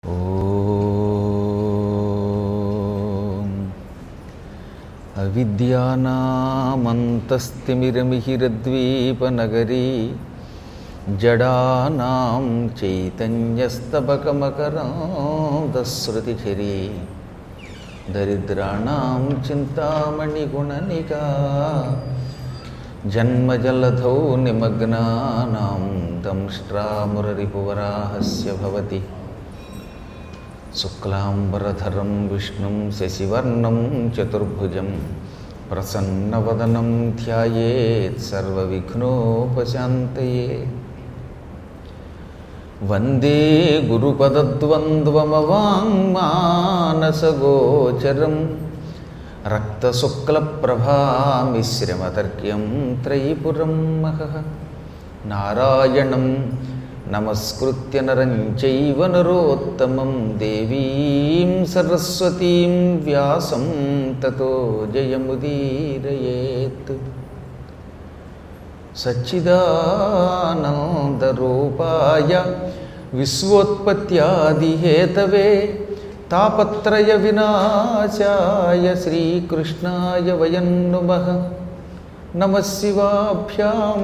ఓం అవిద్యానామంతస్తిమిరమిహిరద్వీపనగరీ జడానాం చైతన్యస్తబకమకరాంతశ్రుతిచరీ దరిద్రాణం చింతామణిగుణనికా జన్మజలధౌ నిమగ్నానాం దంష్ట్రామురరిపువరాహస్య భవతి శుక్లాంబరధరం విష్ణుం శశివర్ణం చతుర్భుజం ప్రసన్నవదనం ధ్యాయేత్ సర్వవిఘ్నోపశాంతయే వందే గురుపదద్వంద్వమవాङ्మానసగోచరం రక్తశుక్లప్రభామిశ్రమతర్క్యం త్రైపురం మహః నారాయణం నమస్కృత్య నరం చైవ నరోత్తమం దేవీం సరస్వతీం వ్యాసం తతో జయముదీరయేత్ సచ్చిదానందరూపాయ విశ్వోత్పత్యాదిహేతవే తాపత్రయ వినాశాయ శ్రీకృష్ణాయ వయం నుమః నమ శివాభ్యాం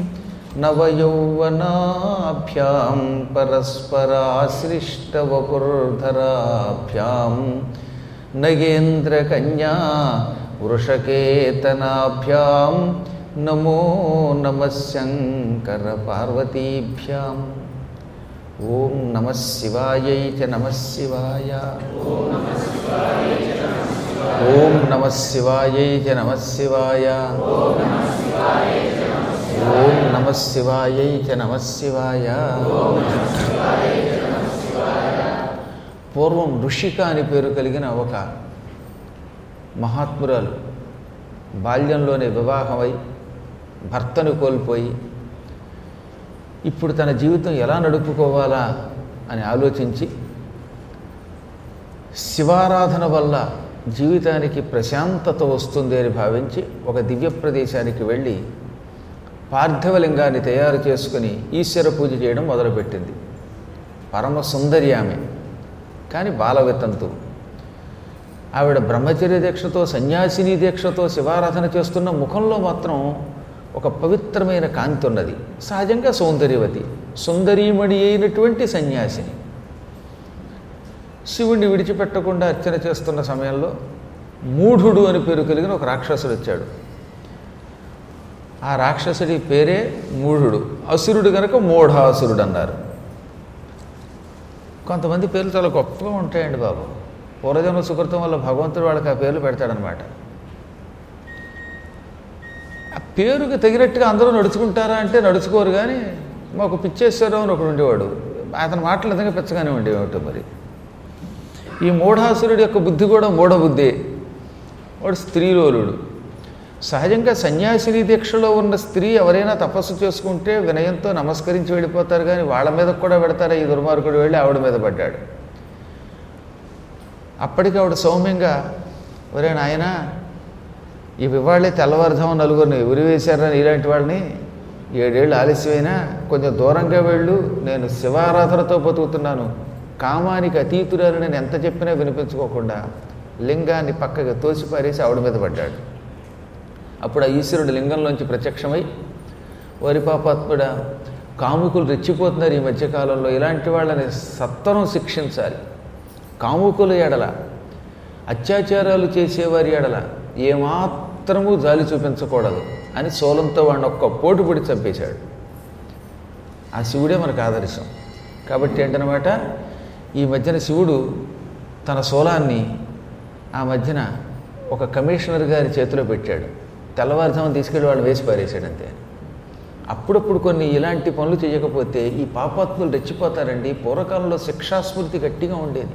నవయౌవనాభ్యాం పరస్పరాశ్లిష్టవపుర్ధరాభ్యాం నగేంద్రకన్యా వృషకేతనాభ్యాం నమో నమ శంకర పార్వతీభ్యాం ఓం నమ శివాయై చ నమ శివాయ ఓం నమ శివాయై చ నమ శివాయ ఓం నమ శివాయై చ నమ శివాయ పూర్వం ఋషిక అని పేరు కలిగిన ఒక మహాత్మురాలు బాల్యంలోనే వివాహమై భర్తను కోల్పోయి ఇప్పుడు తన జీవితం ఎలా నడుపుకోవాలా అని ఆలోచించి శివారాధన వల్ల జీవితానికి ప్రశాంతత వస్తుంది అని భావించి ఒక దివ్య ప్రదేశానికి వెళ్ళి పార్థివలింగాన్ని తయారు చేసుకుని ఈశ్వర పూజ చేయడం మొదలుపెట్టింది పరమ సుందరి ఆమె కానీ బాలవితంతు ఆవిడ బ్రహ్మచర్య దీక్షతో సన్యాసిని దీక్షతో శివారాధన చేస్తున్న ముఖంలో మాత్రం ఒక పవిత్రమైన కాంతి ఉన్నది సహజంగా సౌందర్యవతి సుందరీమణి అయినటువంటి సన్యాసిని శివుణ్ణి విడిచిపెట్టకుండా అర్చన చేస్తున్న సమయంలో మూఢుడు అని పేరు కలిగిన ఒక రాక్షసుడు వచ్చాడు ఆ రాక్షసుడి పేరే మూఢుడు అసురుడు కనుక మూఢాసురుడు అన్నారు కొంతమంది పేర్లు చాలా గొప్పగా ఉంటాయండి బాబు పూర్వజన్మ సుకృతం వల్ల భగవంతుడు వాళ్ళకి ఆ పేర్లు పెడతాడనమాట ఆ పేరుకి తగినట్టుగా అందరూ నడుచుకుంటారా అంటే నడుచుకోరు కానీ మాకు పిచ్చేశ్వరరావు అని ఒకడు ఉండేవాడు అతని మాటలు నిజంగా పిచ్చగానే ఉండేవాడు మరి ఈ మూఢాసురుడి యొక్క బుద్ధి కూడా మూఢబుద్ధి వాడు స్త్రీలోలుడు సహజంగా సన్యాసిని దీక్షలో ఉన్న స్త్రీ ఎవరైనా తపస్సు చేసుకుంటే వినయంతో నమస్కరించి వెళ్ళిపోతారు కానీ వాళ్ళ మీద కూడా పెడతారా ఈ దుర్మార్గుడు వెళ్ళి ఆవిడ మీద పడ్డాడు అప్పటికి ఆవిడ సౌమ్యంగా ఒరే నాయన ఈ ఇవాళ్ళే తెల్లవారుజాము నలుగురిని ఉరి వేశారని ఇలాంటి వాళ్ళని ఏడేళ్ళు ఆలస్యమైనా కొంచెం దూరంగా వెళ్ళు నేను శివారాధనతో బతుకుతున్నాను కామానికి అతీతురాలు నేను ఎంత చెప్పినా వినిపించుకోకుండా లింగాన్ని పక్కగా తోసిపారేసి ఆవిడ మీద పడ్డాడు అప్పుడు ఆ ఈశ్వరుడు లింగంలోంచి ప్రత్యక్షమై వరి పాపాత్ముడ కాముకులు రెచ్చిపోతున్నారు ఈ మధ్యకాలంలో ఇలాంటి వాళ్ళని సత్వరం శిక్షించాలి కాముకుల ఎడల అత్యాచారాలు చేసేవారి ఎడల ఏమాత్రము జాలి చూపించకూడదు అని సోలంతో వాడిని ఒక్క పోటు పొడి చంపేశాడు ఆ శివుడే మనకు ఆదర్శం కాబట్టి ఏంటనమాట ఈ మధ్యన శివుడు తన సోలాన్ని ఆ మధ్యన ఒక కమిషనర్ గారి చేతిలో పెట్టాడు తెల్లవారుజామున తీసుకెళ్ళి వాళ్ళు వేసి పారేశాడు అంతే అప్పుడప్పుడు కొన్ని ఇలాంటి పనులు చేయకపోతే ఈ పాపాత్ములు రెచ్చిపోతారండి పూర్వకాలంలో శిక్షాస్మృతి గట్టిగా ఉండేది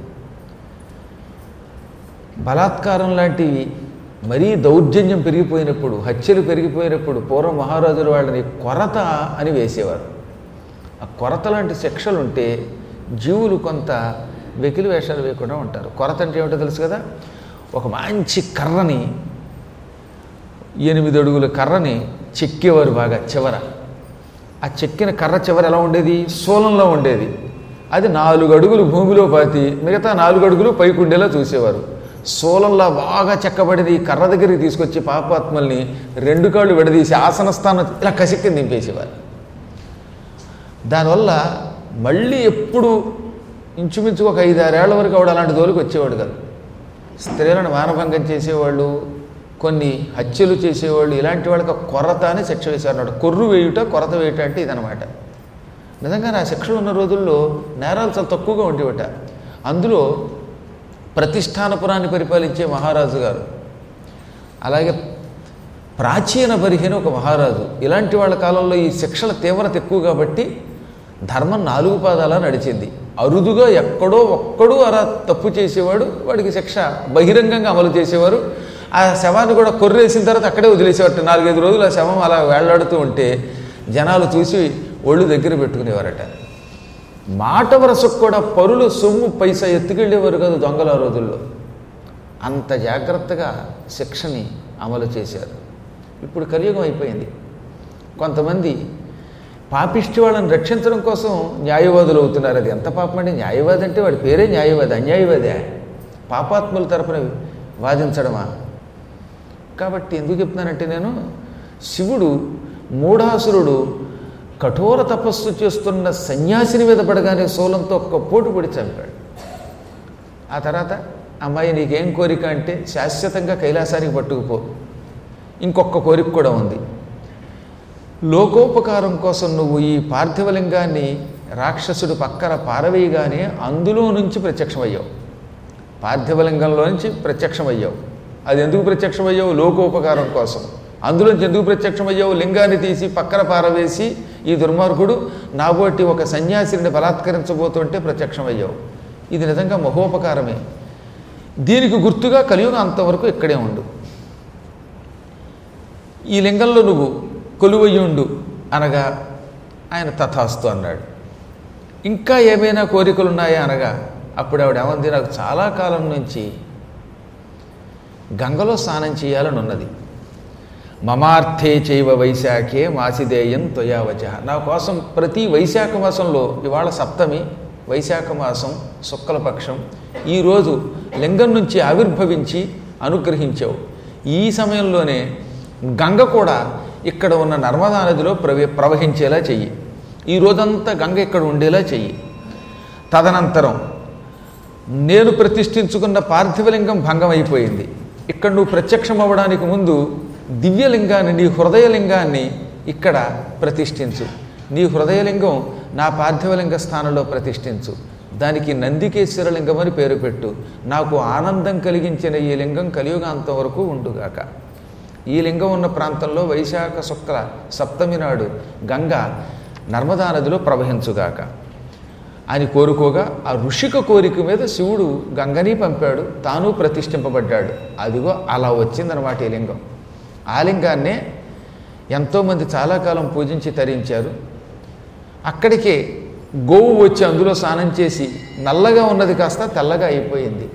బలాత్కారం లాంటివి మరీ దౌర్జన్యం పెరిగిపోయినప్పుడు హత్యలు పెరిగిపోయినప్పుడు పూర్వ మహారాజులు వాళ్ళని కొరత అని వేసేవారు ఆ కొరత లాంటి శిక్షలు ఉంటే జీవులు కొంత వెకిలి వేషాలు వేయకుండా ఉంటారు కొరత అంటే ఏమిటో తెలుసు కదా ఒక మంచి కర్రని ఎనిమిది అడుగుల కర్రని చెక్కేవారు బాగా చివర ఆ చెక్కిన కర్ర చివర ఎలా ఉండేది సోలంలో ఉండేది అది నాలుగు అడుగులు భూమిలో పాతి మిగతా నాలుగు అడుగులు పైకుండేలా చూసేవారు సోలంలా బాగా చెక్కబడిన ఈ కర్ర దగ్గరికి తీసుకొచ్చి పాపాత్మల్ని రెండు కాళ్ళు విడదీసి ఆసన స్థానం ఇలా కసిక్కి దింపేసేవారు దానివల్ల మళ్ళీ ఎప్పుడు ఇంచుమించు ఒక ఐదారేళ్ల వరకు ఆవిడ అలాంటి దోలికి వచ్చేవాడు కాదు స్త్రీలను మానభంగం చేసేవాళ్ళు కొన్ని హత్యలు చేసేవాళ్ళు ఇలాంటి వాళ్ళకి కొరత అని శిక్ష వేశారన్నాడు కొర్రు వేయుట కొరత వేయుట అంటే ఇదనమాట నిజంగా నా శిక్షలు ఉన్న రోజుల్లో నేరాలు చాలా తక్కువగా ఉండేవట అందులో ప్రతిష్టానపురాన్ని పరిపాలించే మహారాజు గారు అలాగే ప్రాచీన బరిహైన ఒక మహారాజు ఇలాంటి వాళ్ళ కాలంలో ఈ శిక్షల తీవ్రత ఎక్కువ కాబట్టి ధర్మం నాలుగు పాదాలా నడిచింది అరుదుగా ఎక్కడో ఒక్కడూ అలా తప్పు చేసేవాడు వాడికి శిక్ష బహిరంగంగా అమలు చేసేవారు ఆ శవాన్ని కూడా కొర్రేసిన తర్వాత అక్కడే వదిలేసేవారు నాలుగైదు రోజులు ఆ శవం అలా వేళ్లాడుతూ ఉంటే జనాలు చూసి ఒళ్ళు దగ్గర పెట్టుకునేవారట మాట వరసకు కూడా పరులు సొమ్ము పైసా ఎత్తుకెళ్ళేవారు కాదు దొంగల ఆ రోజుల్లో అంత జాగ్రత్తగా శిక్షని అమలు చేశారు ఇప్పుడు కలియుగం అయిపోయింది కొంతమంది పాపిష్టి వాళ్ళని రక్షించడం కోసం న్యాయవాదులు అవుతున్నారు అది ఎంత పాపం అంటే న్యాయవాది అంటే వాడి పేరే న్యాయవాది అన్యాయవాదే పాపాత్ముల తరపున వాదించడమా కాబట్టి ఎందుకు చెప్తున్నానంటే నేను శివుడు మూఢాసురుడు కఠోర తపస్సు చేస్తున్న సన్యాసిని మీద పడగానే సోలంతో ఒక్క పోటు పొడి చంపాడు ఆ తర్వాత అమ్మాయి నీకేం కోరిక అంటే శాశ్వతంగా కైలాసానికి పట్టుకుపో ఇంకొక కోరిక కూడా ఉంది లోకోపకారం కోసం నువ్వు ఈ పార్థివలింగాన్ని రాక్షసుడు పక్కన పారవేయగానే అందులో నుంచి ప్రత్యక్షమయ్యావు పార్థివలింగంలో నుంచి ప్రత్యక్షమయ్యావు అది ఎందుకు ప్రత్యక్షమయ్యావు లోకోపకారం కోసం అందులోంచి ఎందుకు ప్రత్యక్షమయ్యావు లింగాన్ని తీసి పక్కన పారవేసి ఈ దుర్మార్గుడు నాబోటి ఒక సన్యాసిని బలాత్కరించబోతుంటే ప్రత్యక్షమయ్యావు ఇది నిజంగా మహోపకారమే దీనికి గుర్తుగా కలియుగం అంతవరకు ఇక్కడే ఉండు ఈ లింగంలో నువ్వు కొలువయ్యుండు అనగా ఆయన తథాస్తు అన్నాడు ఇంకా ఏమైనా కోరికలు ఉన్నాయా అనగా అప్పుడు ఆవిడ ఏమంది నాకు చాలా కాలం నుంచి గంగలో స్నానం చేయాలని ఉన్నది మమార్థే చైవ వైశాఖే మాసిదేయం త్వయావచ నా కోసం ప్రతి వైశాఖ మాసంలో ఇవాళ సప్తమి వైశాఖ మాసం శుక్లపక్షం ఈరోజు లింగం నుంచి ఆవిర్భవించి అనుగ్రహించావు ఈ సమయంలోనే గంగ కూడా ఇక్కడ ఉన్న నర్మదా నదిలో ప్రవే ప్రవహించేలా చెయ్యి ఈ రోజంతా గంగ ఇక్కడ ఉండేలా చెయ్యి తదనంతరం నేను ప్రతిష్ఠించుకున్న పార్థివలింగం భంగం అయిపోయింది ఇక్కడ నువ్వు ప్రత్యక్షం అవ్వడానికి ముందు దివ్యలింగాన్ని నీ హృదయలింగాన్ని ఇక్కడ ప్రతిష్ఠించు నీ హృదయలింగం నా పార్థివలింగ స్థానంలో ప్రతిష్ఠించు దానికి నందికేశ్వరలింగం అని పేరు పెట్టు నాకు ఆనందం కలిగించిన ఈ లింగం కలియుగాంతం వరకు ఉండుగాక ఈ లింగం ఉన్న ప్రాంతంలో వైశాఖ శుక్ల సప్తమి నాడు గంగ నర్మదా నదిలో ప్రవహించుగాక అని కోరుకోగా ఆ ఋషిక కోరిక మీద శివుడు గంగని పంపాడు తాను ప్రతిష్ఠింపబడ్డాడు అదిగో అలా వచ్చిందనమాట ఈ లింగం ఆ లింగాన్నే ఎంతోమంది చాలా కాలం పూజించి తరించారు అక్కడికే గోవు వచ్చి అందులో స్నానం చేసి నల్లగా ఉన్నది కాస్త తెల్లగా అయిపోయింది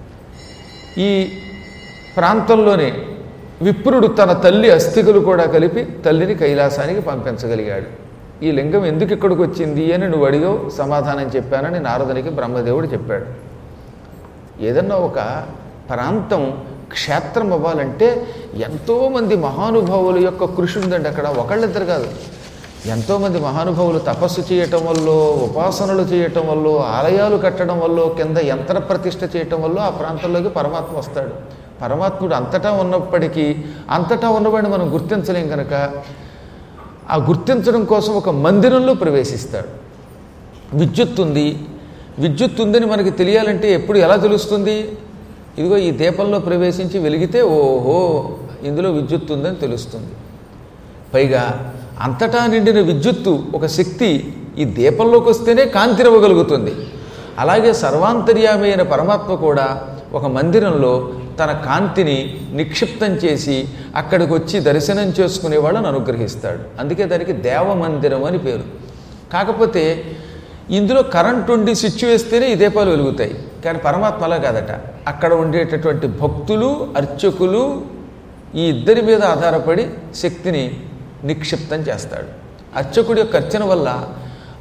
ఈ ప్రాంతంలోనే విప్రుడు తన తల్లి అస్థికలు కూడా కలిపి తల్లిని కైలాసానికి పంపించగలిగాడు ఈ లింగం ఎందుకు ఇక్కడికి వచ్చింది అని నువ్వు అడిగావు సమాధానం చెప్పానని నారదునికి బ్రహ్మదేవుడు చెప్పాడు ఏదన్నా ఒక ప్రాంతం క్షేత్రం అవ్వాలంటే ఎంతోమంది మహానుభావుల యొక్క కృషి ఉందండి అక్కడ ఒకళ్ళిద్దరు కాదు ఎంతోమంది మహానుభావులు తపస్సు చేయటం వల్ల ఉపాసనలు చేయటం వల్ల ఆలయాలు కట్టడం వల్ల కింద యంత్ర ప్రతిష్ఠ చేయటం వల్ల ఆ ప్రాంతంలోకి పరమాత్మ వస్తాడు పరమాత్ముడు అంతటా ఉన్నప్పటికీ అంతటా ఉన్నవాడిని మనం గుర్తించలేం కనుక ఆ గుర్తించడం కోసం ఒక మందిరంలో ప్రవేశిస్తాడు విద్యుత్ ఉంది విద్యుత్ ఉందని మనకి తెలియాలంటే ఎప్పుడు ఎలా తెలుస్తుంది ఇదిగో ఈ దీపంలో ప్రవేశించి వెలిగితే ఓహో ఇందులో విద్యుత్ ఉందని తెలుస్తుంది పైగా అంతటా నిండిన విద్యుత్తు ఒక శక్తి ఈ దీపంలోకి వస్తేనే కాంతిరవ్వగలుగుతుంది అలాగే సర్వాంతర్యామి అయిన పరమాత్మ కూడా ఒక మందిరంలో తన కాంతిని నిక్షిప్తం చేసి అక్కడికి వచ్చి దర్శనం చేసుకునే వాళ్ళని అనుగ్రహిస్తాడు అందుకే దానికి దేవమందిరం అని పేరు కాకపోతే ఇందులో కరెంట్ ఉండి స్విచ్ వేస్తేనే ఈ దీపాలు వెలుగుతాయి కానీ పరమాత్మ అలా కాదట అక్కడ ఉండేటటువంటి భక్తులు అర్చకులు ఈ ఇద్దరి మీద ఆధారపడి శక్తిని నిక్షిప్తం చేస్తాడు అర్చకుడి యొక్క అర్చన వల్ల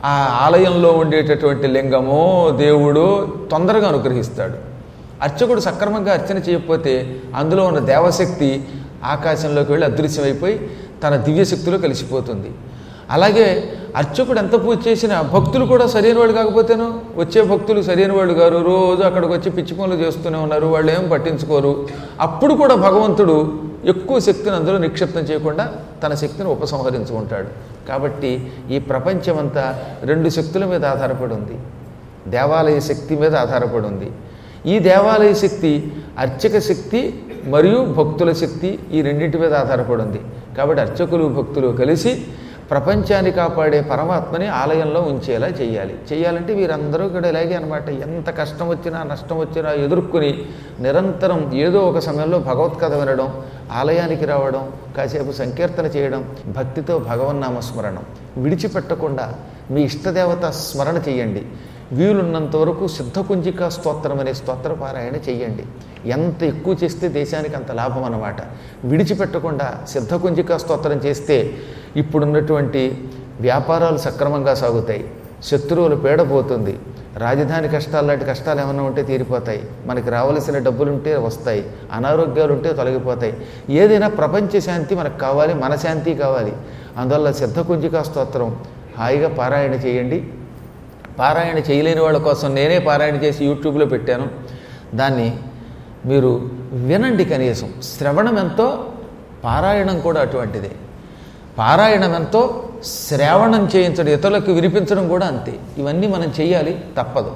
ఆ ఆలయంలో ఉండేటటువంటి లింగమో దేవుడో తొందరగా అనుగ్రహిస్తాడు అర్చకుడు సక్రమంగా అర్చన చేయకపోతే అందులో ఉన్న దేవశక్తి ఆకాశంలోకి వెళ్ళి అదృశ్యమైపోయి తన దివ్యశక్తిలో కలిసిపోతుంది అలాగే అర్చకుడు ఎంత పూజ చేసినా భక్తులు కూడా సరైన వాళ్ళు కాకపోతేను వచ్చే భక్తులు సరైన వాళ్ళు గారు రోజు అక్కడికి వచ్చి పిచ్చి పనులు చేస్తూనే ఉన్నారు వాళ్ళు ఏం పట్టించుకోరు అప్పుడు కూడా భగవంతుడు ఎక్కువ శక్తిని అందులో నిక్షిప్తం చేయకుండా తన శక్తిని ఉపసంహరించుకుంటాడు కాబట్టి ఈ ప్రపంచమంతా రెండు శక్తుల మీద ఆధారపడి ఉంది దేవాలయ శక్తి మీద ఆధారపడి ఉంది ఈ దేవాలయ శక్తి అర్చక శక్తి మరియు భక్తుల శక్తి ఈ రెండింటి మీద ఆధారపడి ఉంది కాబట్టి అర్చకులు భక్తులు కలిసి ప్రపంచాన్ని కాపాడే పరమాత్మని ఆలయంలో ఉంచేలా చేయాలి చేయాలంటే వీరందరూ కూడా ఇలాగే అనమాట ఎంత కష్టం వచ్చినా నష్టం వచ్చినా ఎదుర్కొని నిరంతరం ఏదో ఒక సమయంలో భగవత్కథ వినడం ఆలయానికి రావడం కాసేపు సంకీర్తన చేయడం భక్తితో భగవన్నామ స్మరణం విడిచిపెట్టకుండా మీ ఇష్టదేవత స్మరణ చేయండి వీలున్నంత వరకు సిద్ధకుంజికా స్తోత్రం అనే స్తోత్ర పారాయణ చెయ్యండి ఎంత ఎక్కువ చేస్తే దేశానికి అంత లాభం అన్నమాట విడిచిపెట్టకుండా సిద్ధకుంజికా స్తోత్రం చేస్తే ఇప్పుడున్నటువంటి వ్యాపారాలు సక్రమంగా సాగుతాయి శత్రువులు పీడపోతుంది రాజధాని కష్టాలు లాంటి కష్టాలు ఏమైనా ఉంటే తీరిపోతాయి మనకి రావలసిన డబ్బులుంటే వస్తాయి అనారోగ్యాలు ఉంటే తొలగిపోతాయి ఏదైనా ప్రపంచ శాంతి మనకు కావాలి మన శాంతి కావాలి అందువల్ల సిద్ధకుంజికా స్తోత్రం హాయిగా పారాయణ చేయండి పారాయణ చేయలేని వాళ్ళ కోసం నేనే పారాయణ చేసి యూట్యూబ్లో పెట్టాను దాన్ని మీరు వినండి కనీసం శ్రవణం ఎంతో పారాయణం కూడా అటువంటిదే పారాయణం ఎంతో శ్రావణం చేయించడం ఇతరులకు వినిపించడం కూడా అంతే ఇవన్నీ మనం చేయాలి తప్పదు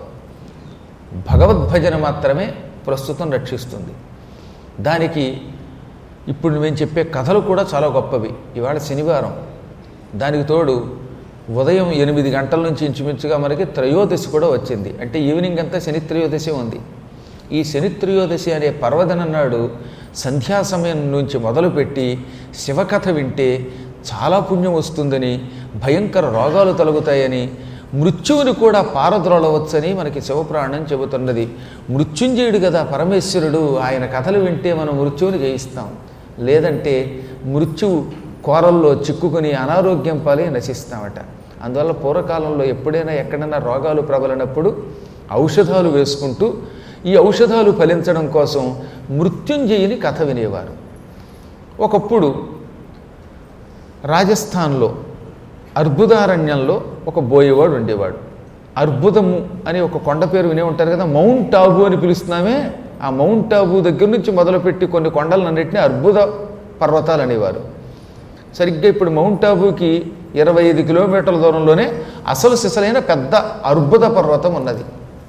భగవద్భజన మాత్రమే ప్రస్తుతం రక్షిస్తుంది దానికి ఇప్పుడు మేము చెప్పే కథలు కూడా చాలా గొప్పవి ఇవాళ శనివారం దానికి తోడు ఉదయం ఎనిమిది గంటల నుంచి ఇంచుమించుగా మనకి త్రయోదశి కూడా వచ్చింది అంటే ఈవినింగ్ అంతా శని త్రయోదశి ఉంది ఈ శని త్రయోదశి అనే పర్వదినం నాడు సంధ్యా సమయం నుంచి మొదలుపెట్టి శివకథ వింటే చాలా పుణ్యం వస్తుందని భయంకర రోగాలు తొలగుతాయని మృత్యువుని కూడా పారద్రోలవచ్చని మనకి శివపురాణం చెబుతున్నది మృత్యుంజయుడు కదా పరమేశ్వరుడు ఆయన కథలు వింటే మనం మృత్యువుని జయిస్తాం లేదంటే మృత్యువు కోరల్లో చిక్కుకుని అనారోగ్యం పాలై నశిస్తామట అందువల్ల పూర్వకాలంలో ఎప్పుడైనా ఎక్కడైనా రోగాలు ప్రబలినప్పుడు ఔషధాలు వేసుకుంటూ ఈ ఔషధాలు ఫలించడం కోసం మృత్యుంజయుని కథ వినేవారు ఒకప్పుడు రాజస్థాన్లో అర్బుదారణ్యంలో ఒక బోయేవాడు ఉండేవాడు అర్బుదము అనే ఒక కొండ పేరు వినే ఉంటారు కదా మౌంట్ ఆబు అని పిలుస్తున్నామే ఆ మౌంట్ ఆబు దగ్గర నుంచి మొదలుపెట్టి కొన్ని కొండలన్నింటినీ అర్బుద పర్వతాలు అనేవారు సరిగ్గా ఇప్పుడు మౌంట్ ఆబుకి ఇరవై ఐదు కిలోమీటర్ల దూరంలోనే అసలు సిసలైన పెద్ద అర్బుద పర్వతం ఉన్నది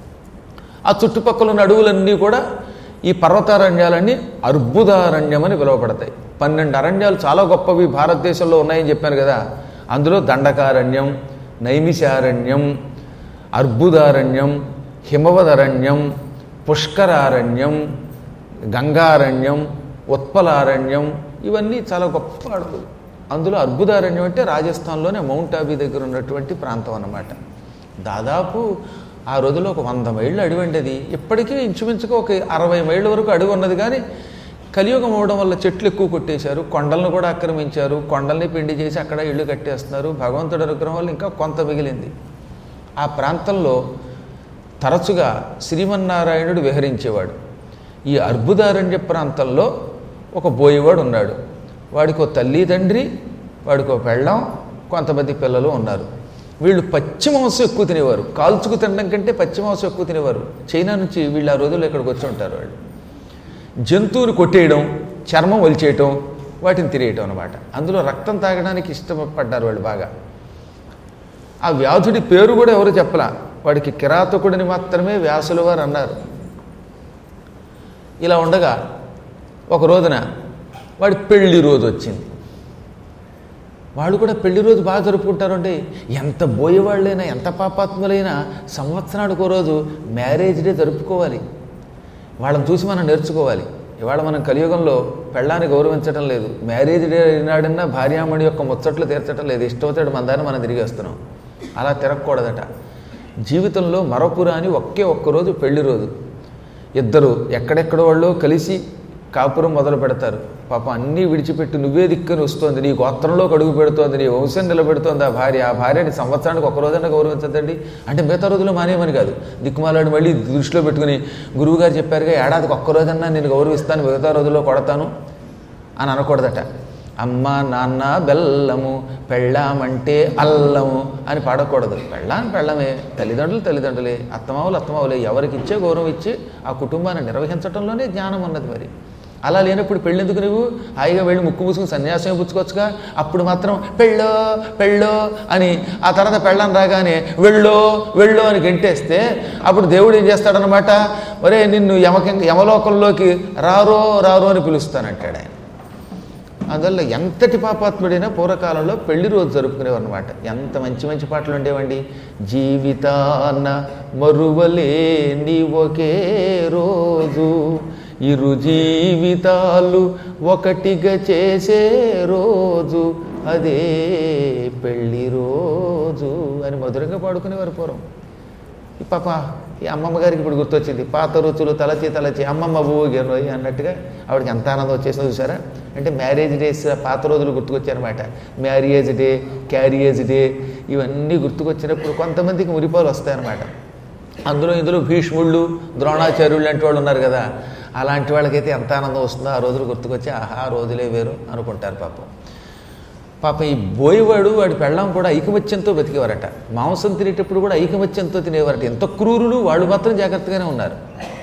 ఆ చుట్టుపక్కల ఉన్న అడవులన్నీ కూడా ఈ పర్వతారణ్యాలన్నీ అర్బుదారణ్యం అని పిలువబడతాయి పన్నెండు అరణ్యాలు చాలా గొప్పవి భారతదేశంలో ఉన్నాయని చెప్పాను కదా అందులో దండకారణ్యం నైమిషారణ్యం అర్బుదారణ్యం హిమవదరణ్యం పుష్కరారణ్యం గంగారణ్యం ఉత్పలారణ్యం ఇవన్నీ చాలా గొప్ప అడవులు అందులో అర్బుదారణ్యం అంటే రాజస్థాన్లోనే మౌంట్ ఆబీ దగ్గర ఉన్నటువంటి ప్రాంతం అన్నమాట దాదాపు ఆ రోజుల్లో ఒక వంద మైళ్ళు అడవి ఉండేది ఇప్పటికీ ఇంచుమించుగా ఒక అరవై మైళ్ళ వరకు అడవి ఉన్నది కానీ కలియుగం అవడం వల్ల చెట్లు ఎక్కువ కొట్టేశారు కొండలను కూడా ఆక్రమించారు కొండల్ని పిండి చేసి అక్కడ ఇళ్ళు కట్టేస్తున్నారు భగవంతుడి అనుగ్రహం వల్ల ఇంకా కొంత మిగిలింది ఆ ప్రాంతంలో తరచుగా శ్రీమన్నారాయణుడు విహరించేవాడు ఈ అర్బుదారణ్య ప్రాంతంలో ఒక బోయేవాడు ఉన్నాడు వాడికి ఒక తల్లి తండ్రి వాడికి ఒక పెళ్ళం కొంతమంది పిల్లలు ఉన్నారు వీళ్ళు పచ్చి మాంసం ఎక్కువ తినేవారు కాల్చుకు తినడం కంటే పచ్చి మాంసం ఎక్కువ తినేవారు చైనా నుంచి వీళ్ళు ఆ రోజుల్లో ఇక్కడికి వచ్చి ఉంటారు వాళ్ళు జంతువుని కొట్టేయడం చర్మం ఒలిచేయటం వాటిని తినేయటం అనమాట అందులో రక్తం తాగడానికి ఇష్టపడ్డారు వాళ్ళు బాగా ఆ వ్యాధుడి పేరు కూడా ఎవరు చెప్పలా వాడికి కిరాతకుడిని మాత్రమే వ్యాసుల వారు అన్నారు ఇలా ఉండగా ఒక రోజున వాడి పెళ్లి రోజు వచ్చింది వాళ్ళు కూడా పెళ్లి రోజు బాగా జరుపుకుంటారు అంటే ఎంత బోయేవాళ్ళైనా ఎంత పాపాత్ములైనా సంవత్సరానికి ఓ రోజు మ్యారేజ్ డే జరుపుకోవాలి వాళ్ళని చూసి మనం నేర్చుకోవాలి ఇవాళ మనం కలియుగంలో పెళ్ళాన్ని గౌరవించడం లేదు మ్యారేజ్ డే నాడన్నా భార్యామణి యొక్క ముచ్చట్లు తీర్చడం లేదు ఇష్టమవుతాడు మన దాన్ని మనం తిరిగేస్తున్నాం అలా తిరగకూడదట జీవితంలో మరపురాని ఒకే ఒక్కరోజు పెళ్లి రోజు ఇద్దరు ఎక్కడెక్కడ వాళ్ళు కలిసి కాపురం మొదలు పెడతారు పాపం అన్నీ విడిచిపెట్టి నువ్వే దిక్కుని వస్తోంది నీ గోత్రంలో కడుగు పెడుతోంది నీ వంశం నిలబెడుతోంది ఆ భార్య ఆ భార్యని సంవత్సరానికి ఒక రోజైనా గౌరవించదండి అంటే మిగతా రోజులు మానేమని కాదు దిక్కుమాలాడు మళ్ళీ దృష్టిలో పెట్టుకుని గురువుగారు చెప్పారుగా ఏడాదికి ఒక్క రోజన్నా నేను గౌరవిస్తాను మిగతా రోజుల్లో కొడతాను అని అనకూడదట అమ్మ నాన్న బెల్లము పెళ్ళామంటే అల్లము అని పాడకూడదు పెళ్ళాం పెళ్ళమే తల్లిదండ్రులు తల్లిదండ్రులే అత్తమావులు అత్తమావులే ఎవరికి ఇచ్చే గౌరవం ఇచ్చి ఆ కుటుంబాన్ని నిర్వహించడంలోనే జ్ఞానం ఉన్నది మరి అలా లేనప్పుడు పెళ్ళెందుకు నువ్వు హాయిగా వెళ్ళి ముక్కు మూసుకుని సన్యాసం పుచ్చుకోవచ్చుగా అప్పుడు మాత్రం పెళ్ళో పెళ్ళో అని ఆ తర్వాత పెళ్ళం రాగానే వెళ్ళో వెళ్ళో అని గెంటేస్తే అప్పుడు దేవుడు ఏం చేస్తాడనమాట ఒరే నిన్ను యమక యమలోకంలోకి రారో రారో అని పిలుస్తానంటాడు ఆయన అందువల్ల ఎంతటి పాపాత్ముడైనా పూర్వకాలంలో పెళ్లి రోజు జరుపుకునేవారు అనమాట ఎంత మంచి మంచి పాటలు ఉండేవండి జీవితాన మరువలేని ఒకే రోజు ఇరు జీవితాలు ఒకటిగా చేసే రోజు అదే పెళ్లి రోజు అని మధురంగా పాడుకునేవారు పూర్వం ఈ పాప ఈ అమ్మమ్మ గారికి ఇప్పుడు గుర్తొచ్చింది పాత రుచులు తలచి తలచి అమ్మమ్మ ఊగిరోయి అన్నట్టుగా ఆవిడకి ఎంత ఆనందం వచ్చేసిందో చూసారా అంటే మ్యారేజ్ డేస్ పాత రోజులు గుర్తుకొచ్చారనమాట మ్యారేజ్ డే క్యారియేజ్ డే ఇవన్నీ గుర్తుకొచ్చినప్పుడు కొంతమందికి మురిపాలు వస్తాయన్నమాట అందులో ఇందులో భీష్ముళ్ళు ద్రోణాచార్యులు లాంటి వాళ్ళు ఉన్నారు కదా అలాంటి వాళ్ళకైతే ఎంత ఆనందం వస్తుందో ఆ రోజులు గుర్తుకొచ్చి ఆహా ఆ రోజులే వేరు అనుకుంటారు పాపం పాప ఈ బోయవాడు వాడి పెళ్ళం కూడా ఐకమత్యంతో బతికేవారట మాంసం తినేటప్పుడు కూడా ఐకమత్యంతో తినేవారట ఎంత క్రూరులు వాళ్ళు మాత్రం జాగ్రత్తగానే ఉన్నారు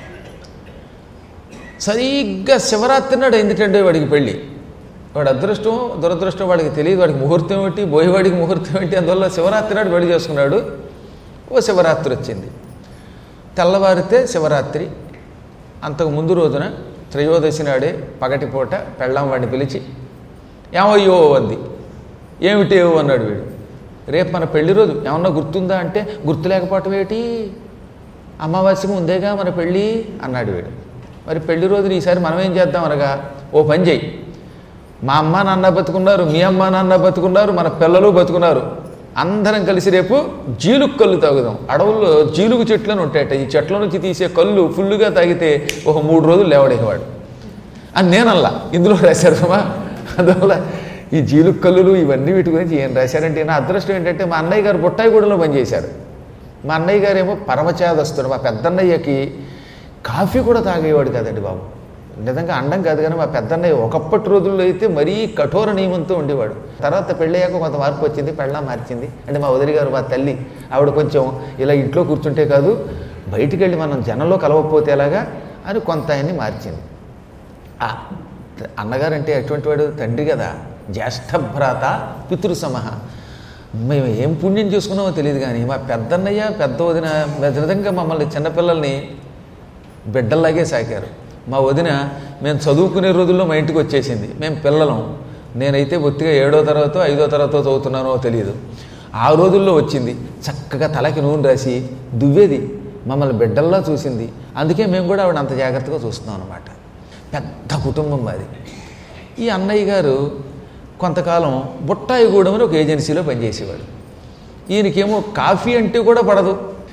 సరిగ్గా శివరాత్రి నాడు ఎందుకంటే వాడికి పెళ్ళి వాడి అదృష్టం దురదృష్టం వాడికి తెలియదు వాడికి ముహూర్తం ఏంటి బోయవాడికి ముహూర్తం ఏంటి అందువల్ల శివరాత్రి నాడు పెళ్లి చేసుకున్నాడు ఓ శివరాత్రి వచ్చింది తెల్లవారితే శివరాత్రి అంతకు ముందు రోజున త్రయోదశి నాడే పగటిపూట పెళ్ళాం వాడిని పిలిచి ఏమయ్యో అంది ఏమిటేవో అన్నాడు వీడు రేపు మన పెళ్లి రోజు ఏమన్నా గుర్తుందా అంటే గుర్తు లేకపోవటం ఏమిటి అమావాస్యకు ముందేగా మన పెళ్ళి అన్నాడు వీడు మరి పెళ్లి రోజున ఈసారి మనం ఏం చేద్దాం అనగా ఓ పని చెయ్యి మా అమ్మ నాన్న బతుకున్నారు మీ అమ్మ నాన్న బతుకున్నారు మన పిల్లలు బతుకున్నారు అందరం కలిసి రేపు జీలుకు కళ్ళు తాగుదాం అడవుల్లో జీలుగు చెట్లను ఉంటాయట ఈ చెట్ల నుంచి తీసే కళ్ళు ఫుల్లుగా తాగితే ఒక మూడు రోజులు లేవడేవాడు అని నేనల్లా ఇందులో రాశారమ్మా అందువల్ల ఈ జీలుకు కల్లులు ఇవన్నీ వీటి గురించి ఏం రాశారంటే నా అదృష్టం ఏంటంటే మా అన్నయ్య గారు బుట్టాయిగూడలో పనిచేశారు మా అన్నయ్య గారు ఏమో పరమచేదస్తుడు మా పెద్దన్నయ్యకి కాఫీ కూడా తాగేవాడు కదండి బాబు నిజంగా అండం కాదు కానీ మా పెద్దన్నయ్య ఒకప్పటి రోజుల్లో అయితే మరీ కఠోర నియమంతో ఉండేవాడు తర్వాత పెళ్ళయ్యాక కొంత మార్పు వచ్చింది పెళ్ళ మార్చింది అంటే మా వదిలి గారు మా తల్లి ఆవిడ కొంచెం ఇలా ఇంట్లో కూర్చుంటే కాదు బయటికి వెళ్ళి మనం జనంలో కలవకపోతే ఎలాగా అని కొంత ఆయన్ని మార్చింది ఆ, అన్నగారంటే ఎటువంటి వాడు తండ్రి కదా జ్యేష్ఠ భ్రాత పితృ సమహ మేము ఏం పుణ్యం చేసుకున్నామో తెలియదు కానీ మా పెద్దన్నయ్య పెద్ద వదిన నిజంగా మమ్మల్ని చిన్నపిల్లల్ని బిడ్డల్లాగే సాకారు మా వదిన మేము చదువుకునే రోజుల్లో మా ఇంటికి వచ్చేసింది మేము పిల్లలం నేనైతే బొత్తిగా ఏడో తరగతో ఐదో తరగతో చదువుతున్నానో తెలియదు ఆ రోజుల్లో వచ్చింది చక్కగా తలకి నూనె రాసి దువ్వేది మమ్మల్ని బిడ్డల్లా చూసింది అందుకే మేము కూడా ఆవిడ అంత జాగ్రత్తగా చూస్తున్నాం అనమాట పెద్ద కుటుంబం మాది ఈ అన్నయ్య గారు కొంతకాలం బుట్టాయిగూడెం అని ఒక ఏజెన్సీలో పనిచేసేవాడు ఈయనకేమో కాఫీ అంటే కూడా పడదు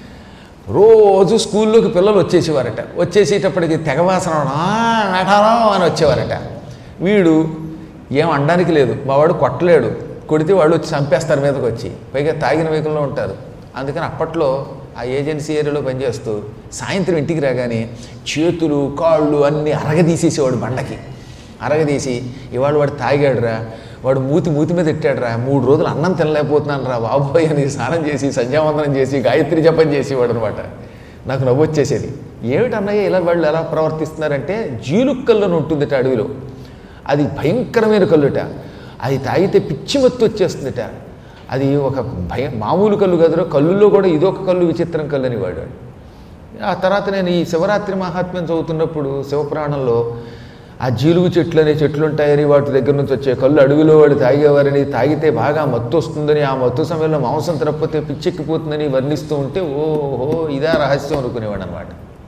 రోజు స్కూల్లోకి పిల్లలు వచ్చేసేవారట వచ్చేసేటప్పటికి తెగవాసన మేటారం అని వచ్చేవారట వీడు ఏం అనడానికి లేదు మా వాడు కొట్టలేడు కొడితే వాళ్ళు వచ్చి చంపేస్తారు మీదకి వచ్చి పైగా తాగిన వేకుల్లో ఉంటారు అందుకని అప్పట్లో ఆ ఏజెన్సీ ఏరియాలో పనిచేస్తూ సాయంత్రం ఇంటికి రాగానే చేతులు కాళ్ళు అన్నీ అరగదీసేసేవాడు బండకి అరగదీసి ఇవాళ వాడు తాగాడురా వాడు మూతి మూతి మీద ఎట్టాడురా మూడు రోజులు అన్నం తినలేకపోతున్నాను రా బాబోయ్ అని స్నానం చేసి సంధ్యావందనం చేసి గాయత్రి జపం చేసేవాడు అనమాట నాకు నవ్వు వచ్చేసేది ఏమిటి అన్నయ్య ఇలా వాళ్ళు ఎలా ప్రవర్తిస్తున్నారంటే జీలుక్కల్లోనే ఉంటుందిట అడవిలో అది భయంకరమైన కల్లుట అది తాగితే పిచ్చి మత్తు వచ్చేస్తుందిట అది ఒక భయ మామూలు కళ్ళు కదరో కళ్ళుల్లో కూడా ఇదొక కళ్ళు విచిత్రం కళ్ళు అని వాడాడు ఆ తర్వాత నేను ఈ శివరాత్రి మహాత్మ్యం చదువుతున్నప్పుడు శివపురాణంలో ఆ జీలుగు చెట్లు అనే చెట్లు ఉంటాయని వాటి దగ్గర నుంచి వచ్చే కళ్ళు అడవిలో వాడు తాగేవారని తాగితే బాగా మత్తు వస్తుందని ఆ మత్తు సమయంలో మాంసం తినకపోతే పిచ్చెక్కిపోతుందని వర్ణిస్తూ ఉంటే ఓహో ఇదా రహస్యం అనుకునేవాడు అనమాట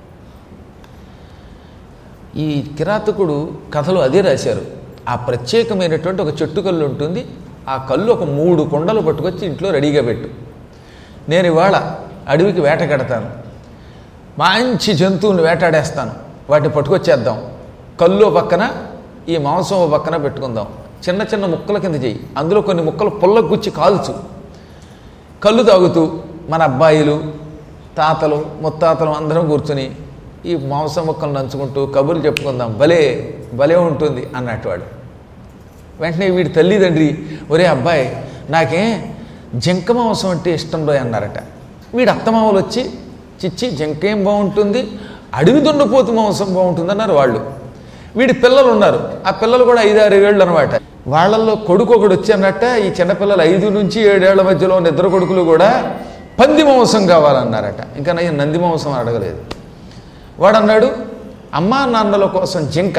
ఈ కిరాతకుడు కథలు అదే రాశారు ఆ ప్రత్యేకమైనటువంటి ఒక చెట్టు కళ్ళు ఉంటుంది ఆ కళ్ళు ఒక మూడు కొండలు పట్టుకొచ్చి ఇంట్లో రెడీగా పెట్టు నేను ఇవాళ అడవికి వేట కడతాను మంచి జంతువుని వేటాడేస్తాను వాటిని పట్టుకొచ్చేద్దాం కళ్ళు ఓ పక్కన ఈ మాంసం ఓ పక్కన పెట్టుకుందాం చిన్న చిన్న ముక్కల కింద చెయ్యి అందులో కొన్ని ముక్కలు పుల్లకు గుచ్చి కాల్చు కళ్ళు తాగుతూ మన అబ్బాయిలు తాతలు ముత్తాతలు అందరం కూర్చుని ఈ మాంసం ముక్కలు నంచుకుంటూ కబుర్లు చెప్పుకుందాం భలే భలే ఉంటుంది అన్నట్టు వాడు వెంటనే వీడి తల్లిదండ్రి ఒరే అబ్బాయి నాకే జంక మాంసం అంటే ఇష్టం రా అన్నారట వీడి అత్తమామలు వచ్చి చిచ్చి జంక ఏం బాగుంటుంది అడవి దున్నపోతు మాంసం బాగుంటుంది అన్నారు వాళ్ళు వీడి పిల్లలు ఉన్నారు ఆ పిల్లలు కూడా ఐదారు ఏళ్ళు అనమాట వాళ్ళల్లో కొడుకు ఒకడు వచ్చి అన్నట్ట ఈ చిన్నపిల్లలు ఐదు నుంచి ఏడేళ్ల మధ్యలో ఉన్న ఇద్దరు కొడుకులు కూడా పంది మాంసం కావాలన్నారట ఇంకా నేను నంది మాంసం అని అడగలేదు వాడు అన్నాడు అమ్మా నాన్నల కోసం జింక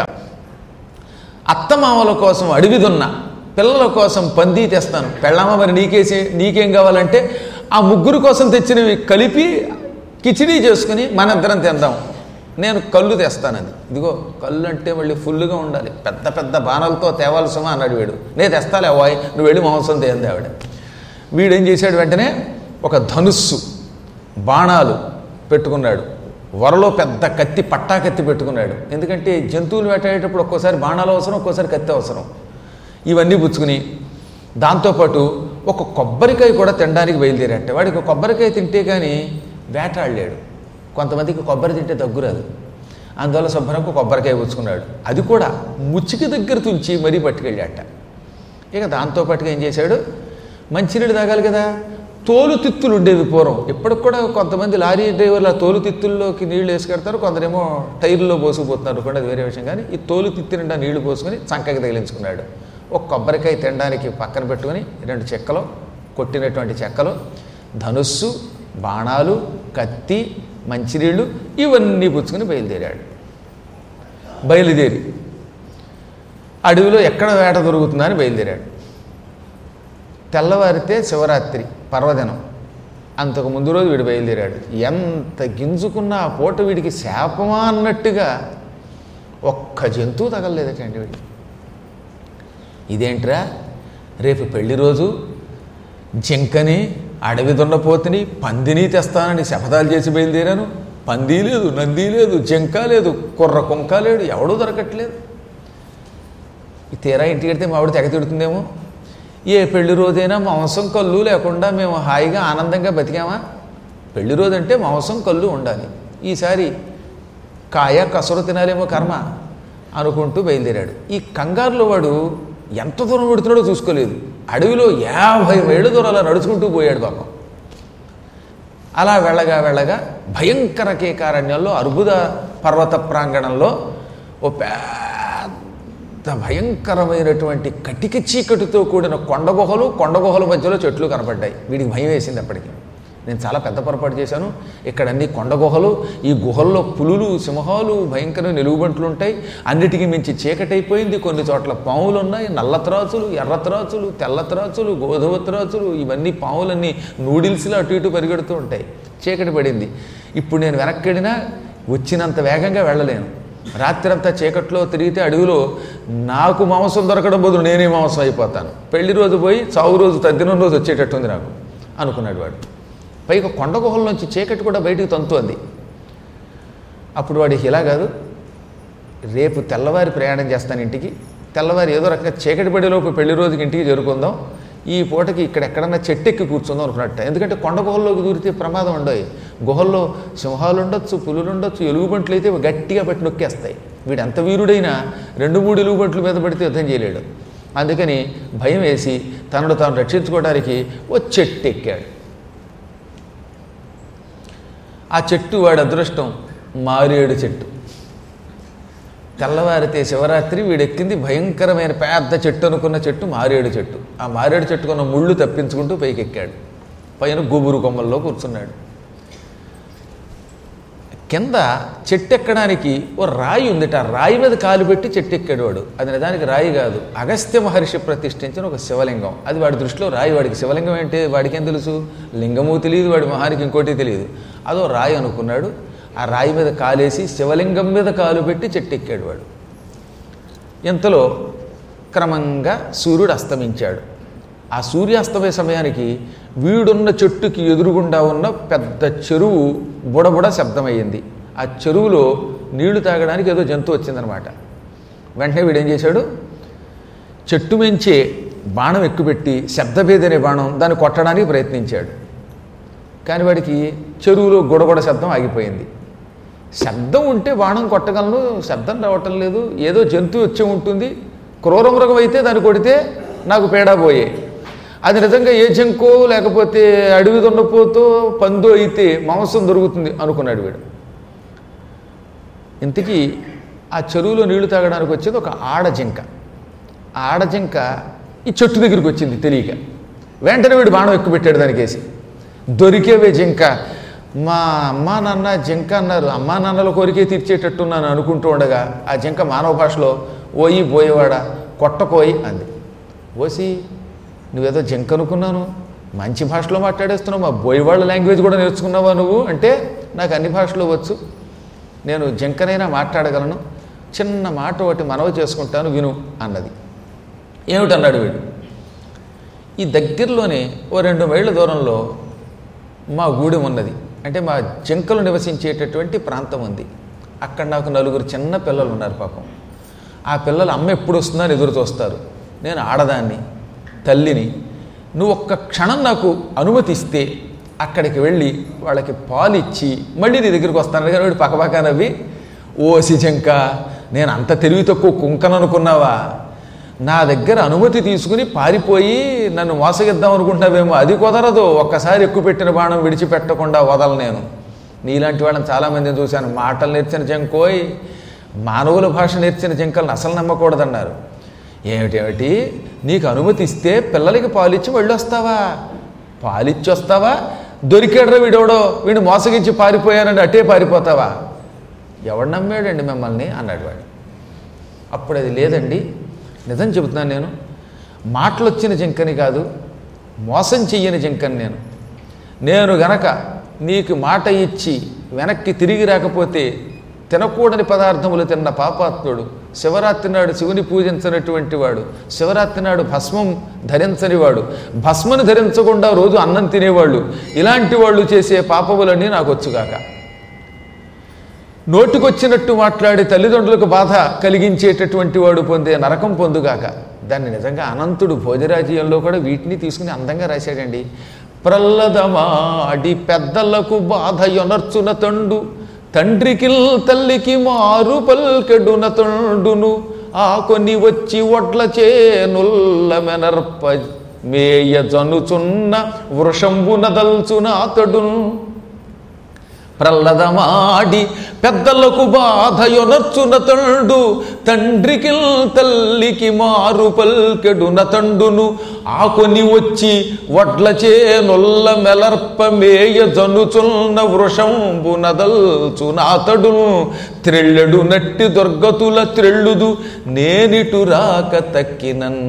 అత్తమామల కోసం అడవి దున్న పిల్లల కోసం పంది తెస్తాను పెళ్ళామ మరి నీకేసి నీకేం కావాలంటే ఆ ముగ్గురు కోసం తెచ్చినవి కలిపి కిచిడీ చేసుకుని మనిద్దరం తిందాం నేను కళ్ళు తెస్తానని ఇదిగో కళ్ళు అంటే మళ్ళీ ఫుల్గా ఉండాలి పెద్ద పెద్ద బాణాలతో తేవాల్సమా అన్నాడు వీడు నేను తెస్తాలే వాయ్ నువ్వు వెళ్ళి మాంసం తేంది ఆవిడ వీడేం చేశాడు వెంటనే ఒక ధనుస్సు బాణాలు పెట్టుకున్నాడు వరలో పెద్ద కత్తి పట్టా కత్తి పెట్టుకున్నాడు ఎందుకంటే జంతువులు వేటాడేటప్పుడు ఒక్కోసారి బాణాలు అవసరం ఒక్కోసారి కత్తి అవసరం ఇవన్నీ పుచ్చుకుని దాంతోపాటు ఒక కొబ్బరికాయ కూడా తినడానికి బయలుదేరాట వాడికి కొబ్బరికాయ తింటే కానీ వేటాడలేడు కొంతమందికి కొబ్బరి తింటే దగ్గురాదు అందువల్ల శుభ్రంగా కొబ్బరికాయ పుచ్చుకున్నాడు అది కూడా ముచ్చికి దగ్గర తుంచి మరీ పట్టుకెళ్ళాట ఇక దాంతోపాటుగా ఏం చేశాడు మంచినీళ్ళు తాగాలి కదా తోలు తిత్తులు ఉండేవి పూర్వం ఇప్పటికి కూడా కొంతమంది లారీ డ్రైవర్లు ఆ తోలు తిత్తుల్లోకి నీళ్లు వేసుకెడతారు కొందరేమో టైర్లో పోసుకుపోతున్నారు కూడా అది వేరే విషయం కానీ ఈ తోలు తిత్తి నిండా నీళ్లు పోసుకొని చంకకి తగిలించుకున్నాడు ఒక కొబ్బరికాయ తినడానికి పక్కన పెట్టుకొని రెండు చెక్కలు కొట్టినటువంటి చెక్కలు ధనుస్సు బాణాలు కత్తి మంచినీళ్ళు ఇవన్నీ పుచ్చుకుని బయలుదేరాడు బయలుదేరి అడవిలో ఎక్కడ వేట దొరుకుతుందా అని బయలుదేరాడు తెల్లవారితే శివరాత్రి పర్వదినం అంతకు ముందు రోజు వీడు బయలుదేరాడు ఎంత గింజుకున్నా ఆ పూట వీడికి శాపమా అన్నట్టుగా ఒక్క జంతువు తగలలేదటండి వీడికి ఇదేంట్రా రేపు పెళ్లి రోజు జింకని అడవి దున్నపోతుని పందిని తెస్తానని శపథాలు చేసి బయలుదేరాను పంది లేదు నంది లేదు జింక లేదు కుర్ర కుంక లేడు ఎవడూ దొరకట్లేదు ఈ తీరా ఇంటికి వెడితే మా ఆవిడ తెగ తిడుతుందేమో ఏ పెళ్లి రోజైనా మాంసం కళ్ళు లేకుండా మేము హాయిగా ఆనందంగా బతికామా పెళ్లి రోజు అంటే మాంసం కళ్ళు ఉండాలి ఈసారి కాయ కసరు తినాలేమో కర్మ అనుకుంటూ బయలుదేరాడు ఈ కంగారులో వాడు ఎంత దూరం పెడుతున్నాడో చూసుకోలేదు అడవిలో యాభై మైళ్ళ దూరం అలా నడుచుకుంటూ పోయాడు పాపం అలా వెళ్ళగా వెళ్ళగా భయంకర కేకారణ్యంలో అర్బుద పర్వత ప్రాంగణంలో ఓ పెద్ద భయంకరమైనటువంటి కటిక చీకటితో కూడిన కొండ గుహలు కొండ గుహల మధ్యలో చెట్లు కనపడ్డాయి వీడికి భయం వేసింది అప్పటికి నేను చాలా పెద్ద పొరపాటు చేశాను ఇక్కడ అన్ని కొండ గుహలు ఈ గుహల్లో పులులు సింహాలు భయంకర నిలువుబంట్లు ఉంటాయి అన్నిటికీ మించి చీకటైపోయింది కొన్ని చోట్ల పాములు ఉన్నాయి నల్ల త్రాచులు ఎర్ర త్రాచులు తెల్ల త్రాచులు గోధుమ త్రాచులు ఇవన్నీ పాములన్నీ నూడిల్స్లో అటు ఇటు పరిగెడుతూ ఉంటాయి చీకటి పడింది ఇప్పుడు నేను వెనక్కి వెళ్ళినా వచ్చినంత వేగంగా వెళ్ళలేను రాత్రంతా చీకట్లో తిరిగితే అడవిలో నాకు మాంసం దొరకడం బదులు నేనే మాంసం అయిపోతాను పెళ్లి రోజు పోయి చావు రోజు తద్దినం రోజు వచ్చేటట్టుంది నాకు అనుకున్నాడు వాడు పైగా కొండ గుహల్లోంచి చీకటి కూడా బయటికి తంతోంది అప్పుడు వాడికి ఇలా కాదు రేపు తెల్లవారి ప్రయాణం చేస్తాను ఇంటికి తెల్లవారి ఏదో రకంగా చీకటి పడేలోపు పెళ్లి రోజుకి ఇంటికి చేరుకుందాం ఈ పూటకి ఇక్కడ ఎక్కడన్నా చెట్టు ఎక్కి కూర్చుందాం అనుకున్నట్ట ఎందుకంటే కొండ గుహల్లోకి దూరితే ప్రమాదం ఉండవు గుహల్లో సింహాలు ఉండొచ్చు పులులు ఉండొచ్చు ఎలుగుబంట్లు అయితే గట్టిగా పెట్టి నొక్కేస్తాయి వీడు ఎంత వీరుడైనా రెండు మూడు ఎలుగుబంట్ల మీద పడితే యుద్ధం చేయలేడు అందుకని భయం వేసి తనను తాను రక్షించుకోవడానికి ఓ చెట్టు ఎక్కాడు ఆ చెట్టు వాడి అదృష్టం మారేడు చెట్టు తెల్లవారితే శివరాత్రి వీడెక్కింది భయంకరమైన పెద్ద చెట్టు అనుకున్న చెట్టు మారేడు చెట్టు ఆ మారేడు చెట్టుకున్న ముళ్ళు తప్పించుకుంటూ పైకి ఎక్కాడు పైన గుబురు కొమ్మల్లో కూర్చున్నాడు కింద చెట్టు ఎక్కడానికి ఓ రాయి ఉందిట ఆ రాయి మీద కాలు పెట్టి చెట్టు ఎక్కాడు వాడు అది నిజానికి రాయి కాదు అగస్త్య మహర్షి ప్రతిష్ఠించిన ఒక శివలింగం అది వాడి దృష్టిలో రాయి వాడికి శివలింగం ఏంటి వాడికి ఏం తెలుసు లింగము తెలియదు వాడి మహానికి ఇంకోటి తెలియదు అదో రాయి అనుకున్నాడు ఆ రాయి మీద కాలేసి శివలింగం మీద కాలు పెట్టి చెట్టు ఎక్కాడు వాడు ఇంతలో క్రమంగా సూర్యుడు అస్తమించాడు ఆ సూర్యాస్తమయ సమయానికి వీడున్న చెట్టుకి ఎదురుగుండా ఉన్న పెద్ద చెరువు బుడబుడ శబ్దమయ్యింది ఆ చెరువులో నీళ్లు తాగడానికి ఏదో జంతువు వచ్చిందనమాట వెంటనే వీడేం చేశాడు చెట్టు మించే బాణం ఎక్కుపెట్టి శబ్దభేది అనే బాణం దాన్ని కొట్టడానికి ప్రయత్నించాడు కానీ వాడికి చెరువులో గొడగొడ శబ్దం ఆగిపోయింది శబ్దం ఉంటే బాణం కొట్టగలను శబ్దం రావటం లేదు ఏదో జంతువు వచ్చి ఉంటుంది క్రూర మృగం అయితే దాన్ని కొడితే నాకు పేడా పోయే అది నిజంగా ఏ జంకో లేకపోతే అడవి దున్నపోతో పందో అయితే మాంసం దొరుకుతుంది అనుకున్నాడు వీడు ఇంతకీ ఆ చెరువులో నీళ్లు తాగడానికి వచ్చేది ఒక ఆడ జింక ఆ ఆడ జింక ఈ చెట్టు దగ్గరికి వచ్చింది తెలియక వెంటనే వీడు బాణం ఎక్కువ పెట్టాడు దానికేసి దొరికేవే జింక మా అమ్మా నాన్న జింక అన్నారు అమ్మా నాన్నల కోరికే తీర్చేటట్టున్నాను అనుకుంటూ ఉండగా ఆ జింక మానవ భాషలో ఓయి పోయేవాడా కొట్టకోయి అంది ఓసి నువ్వేదో జింక అనుకున్నాను మంచి భాషలో మాట్లాడేస్తున్నావు మా బోయవాళ్ళ లాంగ్వేజ్ కూడా నేర్చుకున్నావా నువ్వు అంటే నాకు అన్ని భాషలు వచ్చు నేను జింకనైనా మాట్లాడగలను చిన్న మాట ఒకటి మనవి చేసుకుంటాను విను అన్నది ఏమిటన్నాడు వీడు ఈ దగ్గరలోనే ఓ రెండు మైళ్ళ దూరంలో మా గూడెం ఉన్నది అంటే మా జింకలు నివసించేటటువంటి ప్రాంతం ఉంది అక్కడ నాకు నలుగురు చిన్న పిల్లలు ఉన్నారు పాపం ఆ పిల్లలు అమ్మ ఎప్పుడు వస్తుందని ఎదురు చూస్తారు నేను ఆడదాన్ని తల్లిని నువ్వు ఒక్క క్షణం నాకు అనుమతి ఇస్తే అక్కడికి వెళ్ళి వాళ్ళకి పాలు ఇచ్చి మళ్ళీ నీ దగ్గరికి వస్తాను కానీ వాడు పక్కపక్క నవ్వి ఓసి జింక నేను అంత తెలివి తక్కువ కుంకననుకున్నావా నా దగ్గర అనుమతి తీసుకుని పారిపోయి నన్ను మోసగిద్దాం అనుకుంటున్నావేమో అది కుదరదు ఒక్కసారి ఎక్కువ పెట్టిన బాణం విడిచిపెట్టకుండా వదల నేను నీలాంటి వాళ్ళని చాలామందిని చూశాను మాటలు నేర్చిన జంకోయ్ మానవుల భాష నేర్చిన జంకలను అసలు నమ్మకూడదన్నారు ఏమిటేమిటి నీకు అనుమతి ఇస్తే పిల్లలకి పాలిచ్చి వెళ్ళొస్తావా పాలిచ్చి వస్తావా దొరికాడ్రా వీడెవడో వీడు మోసగించి పారిపోయానండి అట్టే పారిపోతావా ఎవడు నమ్మాడండి మిమ్మల్ని అన్నాడు వాడు అప్పుడు అది లేదండి నిజం చెబుతున్నాను నేను మాటలు వచ్చిన జింకని కాదు మోసం చెయ్యని జింకని నేను నేను గనక నీకు మాట ఇచ్చి వెనక్కి తిరిగి రాకపోతే తినకూడని పదార్థములు తిన్న పాపాత్ముడు శివరాత్రి నాడు శివుని పూజించినటువంటి వాడు శివరాత్రి నాడు భస్మం ధరించని వాడు భస్మను ధరించకుండా రోజు అన్నం తినేవాళ్ళు ఇలాంటి వాళ్ళు చేసే పాపములన్నీ నాకు వచ్చుగాక నోటికొచ్చినట్టు మాట్లాడి తల్లిదండ్రులకు బాధ కలిగించేటటువంటి వాడు పొందే నరకం పొందుగాక దాన్ని నిజంగా అనంతుడు భోజరాజీయంలో కూడా వీటిని తీసుకుని అందంగా రాశాడండి ప్రల్లదమాడి పెద్దలకు బాధ యొనర్చున తండు తండ్రికి తల్లికి మారు పల్కెడున తండును ఆ కొన్ని వచ్చి ఒడ్ల చేనుల్ల మెనర్ప మేయ జనుచున్న వృషంబున దల్చున అతడును ప్రల్లదమాడి పెద్దలకు బాధయొనర్చున తండు తండ్రికి తల్లికి మారు పల్కెడున తండును ఆకొని వచ్చి వడ్ల చేనొల్ల మెలర్ప మేయ జనుచున్న వృషంబు నదల్చునాతడు త్రెళ్ళెడు నట్టి దుర్గతుల త్రెళ్ళుదు నేనిటు రాక తక్కినన్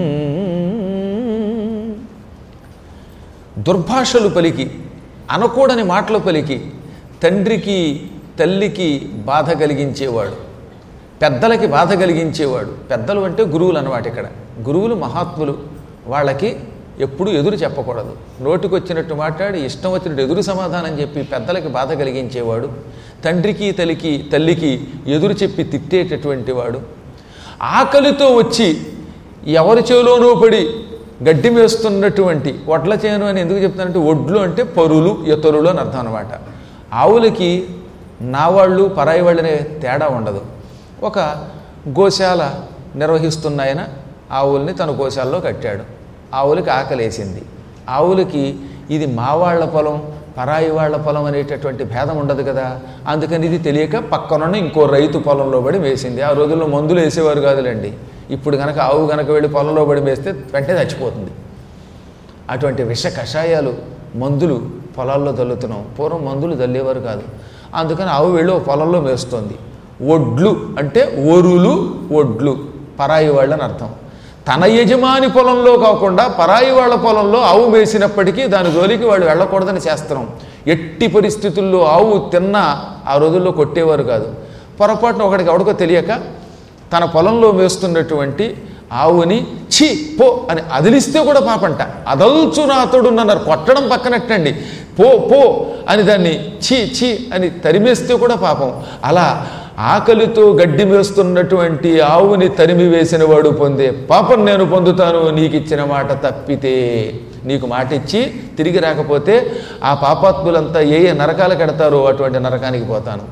దుర్భాషలు పలికి అనకూడని మాటలు పలికి తండ్రికి తల్లికి బాధ కలిగించేవాడు పెద్దలకి బాధ కలిగించేవాడు పెద్దలు అంటే గురువులు అన్నమాట ఇక్కడ గురువులు మహాత్ములు వాళ్ళకి ఎప్పుడు ఎదురు చెప్పకూడదు నోటికొచ్చినట్టు మాట్లాడి ఇష్టం వచ్చినట్టు ఎదురు సమాధానం చెప్పి పెద్దలకి బాధ కలిగించేవాడు తండ్రికి తల్లికి తల్లికి ఎదురు చెప్పి తిట్టేటటువంటి వాడు ఆకలితో వచ్చి ఎవరి చెవిలోనో పడి గడ్డి మేస్తున్నటువంటి వడ్ల చేను అని ఎందుకు చెప్తానంటే ఒడ్లు అంటే పరులు ఇతరులు అని అర్థం అనమాట ఆవులకి నా వాళ్ళు పరాయి వాళ్ళనే తేడా ఉండదు ఒక గోశాల నిర్వహిస్తున్న ఆయన ఆవుల్ని తన గోశాలలో కట్టాడు ఆవులకి ఆకలేసింది ఆవులకి ఇది మా వాళ్ళ పొలం పరాయి వాళ్ళ పొలం అనేటటువంటి భేదం ఉండదు కదా అందుకని ఇది తెలియక పక్కనున్న ఇంకో రైతు పొలంలో పడి వేసింది ఆ రోజుల్లో మందులు వేసేవారు కాదులేండి ఇప్పుడు కనుక ఆవు కనుక వెళ్ళి పొలంలో పడి వేస్తే వెంటనే చచ్చిపోతుంది అటువంటి విష కషాయాలు మందులు పొలాల్లో చల్లుతున్నాం పూర్వం మందులు చల్లేవారు కాదు అందుకని ఆవు వెళ్ళి ఓ పొలంలో మేస్తుంది ఒడ్లు అంటే ఒరులు ఒడ్లు పరాయి వాళ్ళని అర్థం తన యజమాని పొలంలో కాకుండా పరాయి వాళ్ళ పొలంలో ఆవు మేసినప్పటికీ దాని జోలికి వాళ్ళు వెళ్ళకూడదని చేస్తున్నాం ఎట్టి పరిస్థితుల్లో ఆవు తిన్నా ఆ రోజుల్లో కొట్టేవారు కాదు పొరపాటున ఒకడికి ఎవడికో తెలియక తన పొలంలో మేస్తున్నటువంటి ఆవుని ఛీ పో అని అదిలిస్తే కూడా పాపంట అదల్చు నాతోడు అన్నారు కొట్టడం పక్కనట్టండి పో పో అని దాన్ని ఛీ ఛీ అని తరిమేస్తే కూడా పాపం అలా ఆకలితో గడ్డి మేస్తున్నటువంటి ఆవుని తరిమి వేసిన వాడు పొందే పాపం నేను పొందుతాను నీకు ఇచ్చిన మాట తప్పితే నీకు మాట ఇచ్చి తిరిగి రాకపోతే ఆ పాపాత్ములంతా ఏ ఏ నరకాలు కడతారో అటువంటి నరకానికి పోతాను